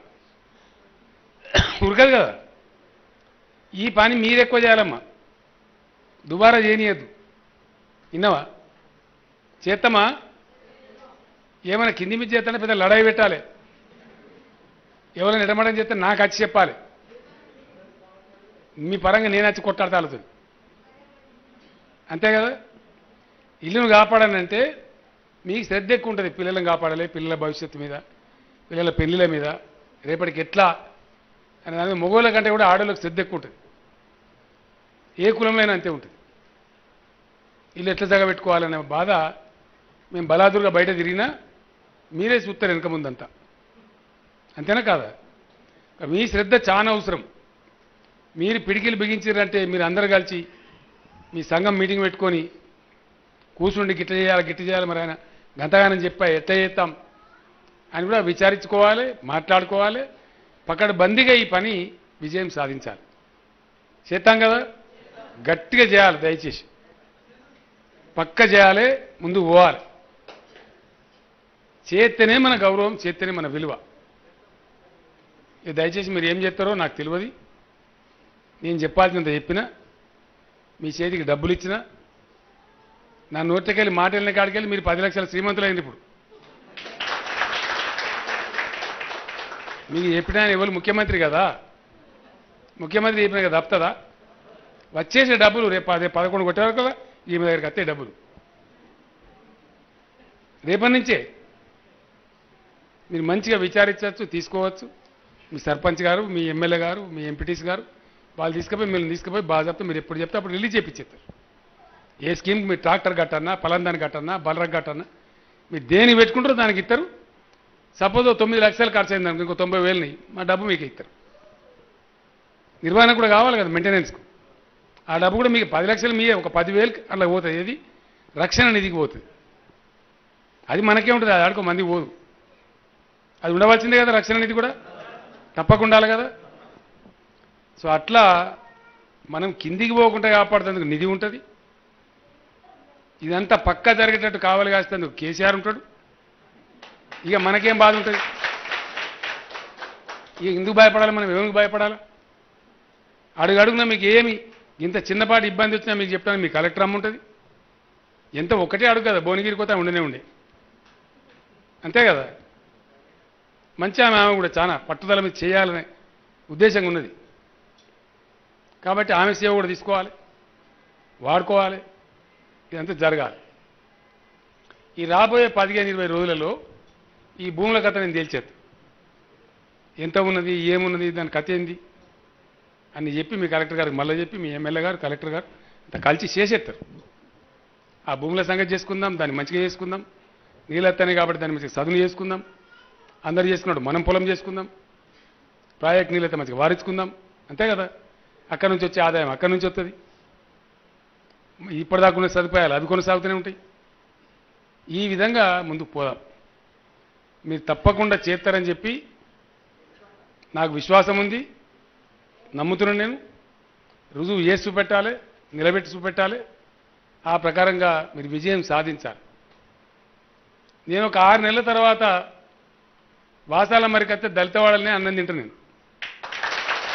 ఉరకదు కదా ఈ పని మీరు ఎక్కువ చేయాలమ్మా దుబారా చేయనీయద్దు విన్నావా చేస్తామా ఏమైనా కింది మీద చేస్తానే పెద్ద లడాయి పెట్టాలి ఎవరైనా ఎడమడం చేస్తే నాకు వచ్చి చెప్పాలి మీ పరంగా నేను వచ్చి కొట్టాడతాలుతుంది అంతే కదా ఇల్లును కాపాడానంటే మీకు శ్రద్ధ ఎక్కువ ఉంటుంది పిల్లలను కాపాడాలి పిల్లల భవిష్యత్తు మీద పిల్లల పెళ్లిల మీద రేపటికి ఎట్లా అని దాని మీద మగవాళ్ళ కంటే కూడా ఆడవాళ్ళకి శ్రద్ధ ఎక్కువ ఉంటుంది ఏ కులంలో అయినా అంతే ఉంటుంది ఇల్లు ఎట్లా జగబెట్టుకోవాలనే బాధ మేము బలాదురుగా బయట తిరిగినా మీరే చూస్తారు వెనక ముందంతా అంతేనా కాదా మీ శ్రద్ధ చాలా అవసరం మీరు పిడికిలు బిగించారంటే మీరు అందరు కలిసి మీ సంఘం మీటింగ్ పెట్టుకొని కూర్చుండి గిట్ల చేయాలి గిట్ల చేయాలి మరి ఆయన గంతగానం చెప్పా ఎట్లా చేస్తాం అని కూడా విచారించుకోవాలి మాట్లాడుకోవాలి పక్కన బందీగా ఈ పని విజయం సాధించాలి చేస్తాం కదా గట్టిగా చేయాలి దయచేసి పక్క చేయాలి ముందు పోవాలి చేస్తేనే మన గౌరవం చేస్తేనే మన విలువ ఇది దయచేసి మీరు ఏం చేస్తారో నాకు తెలియదు నేను చెప్పాల్సినంత చెప్పినా మీ చేతికి డబ్బులు ఇచ్చినా నా నోట్లకెళ్ళి మాట వెళ్ళిన కాడికెళ్ళి మీరు పది లక్షల శ్రీమంతులైంది ఇప్పుడు మీకు చెప్పినా ఎవరు ముఖ్యమంత్రి కదా ముఖ్యమంత్రి చెప్పిన కదా తప్పుతుందా వచ్చేసే డబ్బులు రేపు అదే పదకొండు కొట్టేవారు కదా ఈమె దగ్గరికి వస్తే డబ్బులు రేపటి నుంచే మీరు మంచిగా విచారించవచ్చు తీసుకోవచ్చు మీ సర్పంచ్ గారు మీ ఎమ్మెల్యే గారు మీ ఎంపీటీసీ గారు వాళ్ళు తీసుకుపోయి మీరు తీసుకుపోయి బాగా చెప్తే మీరు ఎప్పుడు చెప్తే అప్పుడు రిలీజ్ చేయించేస్తారు ఏ స్కీమ్కి మీరు ట్రాక్టర్ కట్టన్నా పలందాన్ని కట్టన్నా బలరకు కట్టన్నా మీరు దేని పెట్టుకుంటారో దానికి ఇస్తారు సపోజ్ ఓ తొమ్మిది లక్షలు ఖర్చు అయింది అనుకో ఇంకో తొంభై వేలని మా డబ్బు మీకు ఇస్తారు నిర్వహణ కూడా కావాలి కదా మెయింటెనెన్స్కు ఆ డబ్బు కూడా మీకు పది లక్షలు మీయే ఒక పదివేలు అట్లా పోతుంది ఏది రక్షణ నిధికి పోతుంది అది మనకే ఉంటుంది అది ఆడుకో మంది పోదు అది ఉండవలసిందే కదా రక్షణ నిధి కూడా తప్పకుండా ఉండాలి కదా సో అట్లా మనం కిందికి పోకుండా కాపాడుతందుకు నిధి ఉంటుంది ఇదంతా పక్కా జరిగేటట్టు కావాలి కాస్తేందుకు కేసీఆర్ ఉంటాడు ఇక మనకేం బాధ ఉంటుంది ఇక ఎందుకు భయపడాలి మనం ఏమికి భయపడాలి అడుగు అడుగునా మీకు ఏమి ఇంత చిన్నపాటి ఇబ్బంది వచ్చినా మీకు చెప్తాను మీ కలెక్టర్ అమ్మ ఉంటుంది ఎంత ఒకటే అడుగు కదా భువనగిరి కోత ఉండనే ఉండే అంతే కదా మంచి ఆమె ఆమె కూడా చాలా పట్టుదల మీద చేయాలనే ఉద్దేశంగా ఉన్నది కాబట్టి ఆమె సేవ కూడా తీసుకోవాలి వాడుకోవాలి ఇదంతా జరగాలి ఈ రాబోయే పదిహేను ఇరవై రోజులలో ఈ భూముల కథ నేను తేల్చేది ఎంత ఉన్నది ఏమున్నది దాని కథ ఏంది అని చెప్పి మీ కలెక్టర్ గారికి మళ్ళీ చెప్పి మీ ఎమ్మెల్యే గారు కలెక్టర్ గారు అంత కలిసి చేసేస్తారు ఆ భూముల సంగతి చేసుకుందాం దాన్ని మంచిగా చేసుకుందాం నీళ్ళెత్తనే కాబట్టి దాన్ని మంచిగా చదును చేసుకుందాం అందరు చేసుకున్నాడు మనం పొలం చేసుకుందాం ప్రాజెక్ట్ నీళ్ళైతే మంచిగా వారించుకుందాం అంతే కదా అక్కడి నుంచి వచ్చే ఆదాయం అక్కడి నుంచి వస్తుంది ఇప్పటిదాకా ఉన్న సదుపాయాలు అవి కొనసాగుతూనే ఉంటాయి ఈ విధంగా ముందుకు పోదాం మీరు తప్పకుండా చేస్తారని చెప్పి నాకు విశ్వాసం ఉంది నమ్ముతున్నాను నేను రుజువు చేసి చూపెట్టాలి నిలబెట్టి చూపెట్టాలి ఆ ప్రకారంగా మీరు విజయం సాధించాలి నేను ఒక ఆరు నెలల తర్వాత వాసాల మరికత్తే దళిత వాళ్ళనే అన్నం తింటా నేను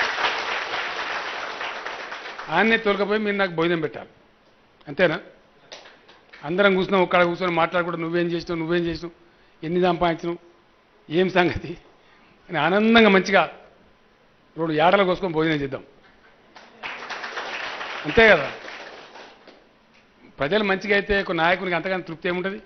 ఆయన్నే తోలుకపోయి మీరు నాకు భోజనం పెట్టాలి అంతేనా అందరం కూర్చున్నాం ఒక్కడ కూర్చొని మాట్లాడుకుంటూ నువ్వేం చేసినావు నువ్వేం చేసినావు ఎన్ని సంపాదించినావు ఏం సంగతి అని ఆనందంగా మంచిగా రెండు ఏడల కోసుకొని భోజనం చేద్దాం అంతే కదా ప్రజలు మంచిగా అయితే ఒక నాయకునికి అంతగానో తృప్తి ఏముంటుంది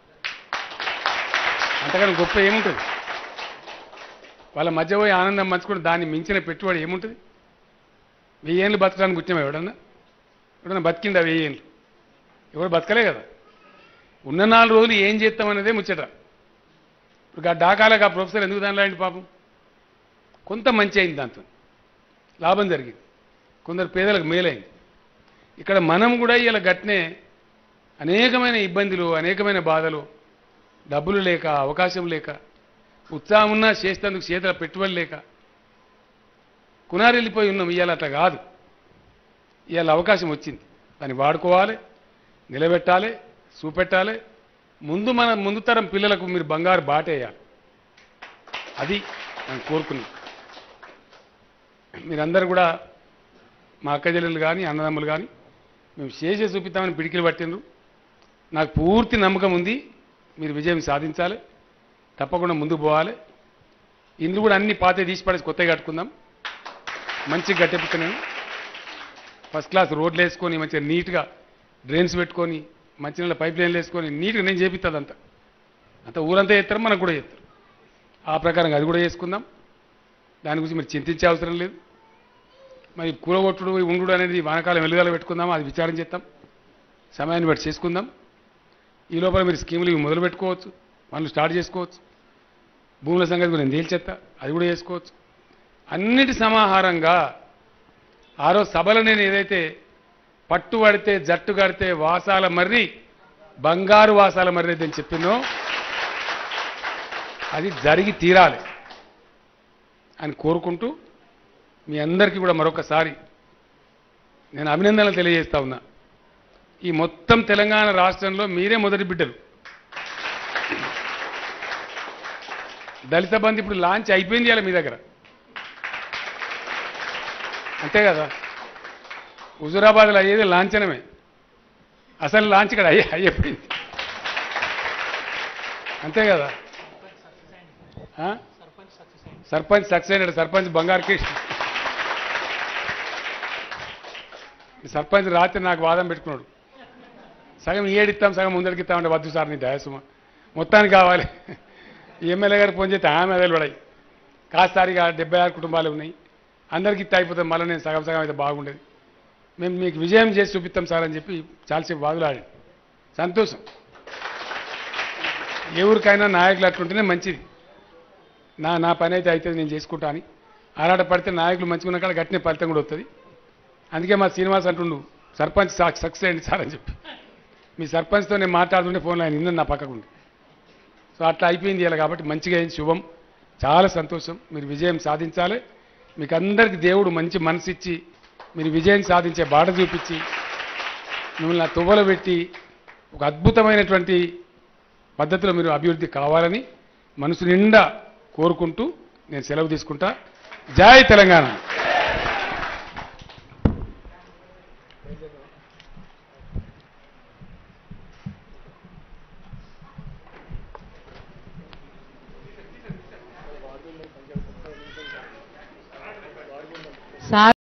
అంతగానో గొప్ప ఏముంటుంది వాళ్ళ మధ్య పోయి ఆనందం పంచుకుంటే దాన్ని మించిన పెట్టుబడి ఏముంటుంది వెయ్యేళ్ళు బతకడానికి కూర్చోమా ఎవడన్నా ఎవడన్నా బతికిందా వెయ్యేళ్ళు ఎవడు బతకలే కదా ఉన్న నాలుగు రోజులు ఏం చేస్తామనేదే ముచ్చట ఇప్పుడు ఆ డాకాలకు ఆ ప్రొఫెసర్ ఎందుకు దానిలాంటి పాపం కొంత మంచి అయింది దాంతో లాభం జరిగింది కొందరు పేదలకు మేలైంది ఇక్కడ మనం కూడా ఇలా గట్నే అనేకమైన ఇబ్బందులు అనేకమైన బాధలు డబ్బులు లేక అవకాశం లేక ఉత్సాహం ఉన్నా చేసేందుకు చేతుల పెట్టుబడి లేక కునారెళ్ళిపోయి ఉన్నాం ఇవాళ అట్లా కాదు ఇవాళ అవకాశం వచ్చింది దాన్ని వాడుకోవాలి నిలబెట్టాలి చూపెట్టాలి ముందు మన ముందు తరం పిల్లలకు మీరు బంగారు బాటేయాలి అది నేను కోరుకున్నాను మీరందరూ కూడా మా అక్క చెల్లెలు కానీ అన్నదమ్ములు కానీ మేము చేసే చూపిస్తామని పిడికిలు పట్టిండ్రు నాకు పూర్తి నమ్మకం ఉంది మీరు విజయం సాధించాలి తప్పకుండా ముందుకు పోవాలి ఇండ్లు కూడా అన్ని పాతే తీసి పడేసి కొత్తగా కట్టుకుందాం మంచిగా కట్టెప్పుతా నేను ఫస్ట్ క్లాస్ రోడ్లు వేసుకొని మంచిగా నీట్గా డ్రైన్స్ పెట్టుకొని మంచినీళ్ళ పైప్ లైన్లు వేసుకొని నీట్గా నేను చేపిస్తుంది అంత అంత ఊరంతా చేస్తారు మనకు కూడా చేస్తారు ఆ ప్రకారంగా అది కూడా చేసుకుందాం దాని గురించి మీరు చింతించే అవసరం లేదు మరి కూరగొట్టుడు ఉండు అనేది వానకాలం వెలుగాల పెట్టుకుందాం అది విచారం చేద్దాం సమయాన్ని బట్టి చేసుకుందాం ఈ లోపల మీరు స్కీములు ఇవి మొదలు పెట్టుకోవచ్చు పనులు స్టార్ట్ చేసుకోవచ్చు భూముల సంగతి కూడా నేను తేల్చేస్తా అది కూడా చేసుకోవచ్చు అన్నిటి సమాహారంగా ఆ రోజు సభలో నేను ఏదైతే పట్టు పడితే జట్టు కడితే వాసాల మర్రి బంగారు వాసాల మర్రి అని చెప్పినో అది జరిగి తీరాలి అని కోరుకుంటూ మీ అందరికీ కూడా మరొకసారి నేను అభినందనలు తెలియజేస్తా ఉన్నా ఈ మొత్తం తెలంగాణ రాష్ట్రంలో మీరే మొదటి బిడ్డలు దళిత బంధు ఇప్పుడు లాంచ్ అయిపోయింది ఇవాళ మీ దగ్గర అంతే కదా హుజురాబాద్లో అయ్యేది లాంఛనమే అసలు లాంచ్ ఇక్కడ అయ్యే అయిపోయింది అంతే కదా ఆ? సర్పంచ్ సక్సెస్ అయినాడు సర్పంచ్ బంగారు కృష్ణ ఈ సర్పంచ్ రాత్రి నాకు వాదం పెట్టుకున్నాడు సగం ఏడిస్తాం సగం ముందరికి ఇస్తామంటే వద్దు సార్ నీ దయసుమ మొత్తానికి కావాలి ఈ ఎమ్మెల్యే గారు ఫోన్ చేస్తే ఆమె అదే పడాయి కాస్తారిగా డెబ్బై ఆరు కుటుంబాలు ఉన్నాయి అందరికీ ఇస్తే అయిపోతాం మళ్ళీ నేను సగం సగం అయితే బాగుండేది మేము మీకు విజయం చేసి చూపిస్తాం సార్ అని చెప్పి చాలాసేపు వాదులాడి సంతోషం ఎవరికైనా నాయకులు అట్లుంటేనే మంచిది నా నా పని అయితే అవుతుంది నేను చేసుకుంటా అని ఆరాట పడితే నాయకులు మంచిగా ఉన్న కాడ గట్టిన ఫలితం కూడా వస్తుంది అందుకే మా శ్రీనివాస్ అంటుండు సర్పంచ్ సక్సెస్ అయ్యండి సార్ అని చెప్పి మీ సర్పంచ్తో నేను మాట్లాడుతుంటే ఫోన్లో ఆయన నిన్న నా పక్కకు ఉంది సో అట్లా అయిపోయింది ఇలా కాబట్టి మంచిగా అయింది శుభం చాలా సంతోషం మీరు విజయం సాధించాలి మీకు అందరికీ దేవుడు మంచి మనసు ఇచ్చి మీరు విజయం సాధించే బాట చూపించి మిమ్మల్ని ఆ తువ్వలు పెట్టి ఒక అద్భుతమైనటువంటి పద్ధతిలో మీరు అభివృద్ధి కావాలని మనసు నిండా కోరుకుంటూ నేను సెలవు తీసుకుంటా జై తెలంగాణ సార్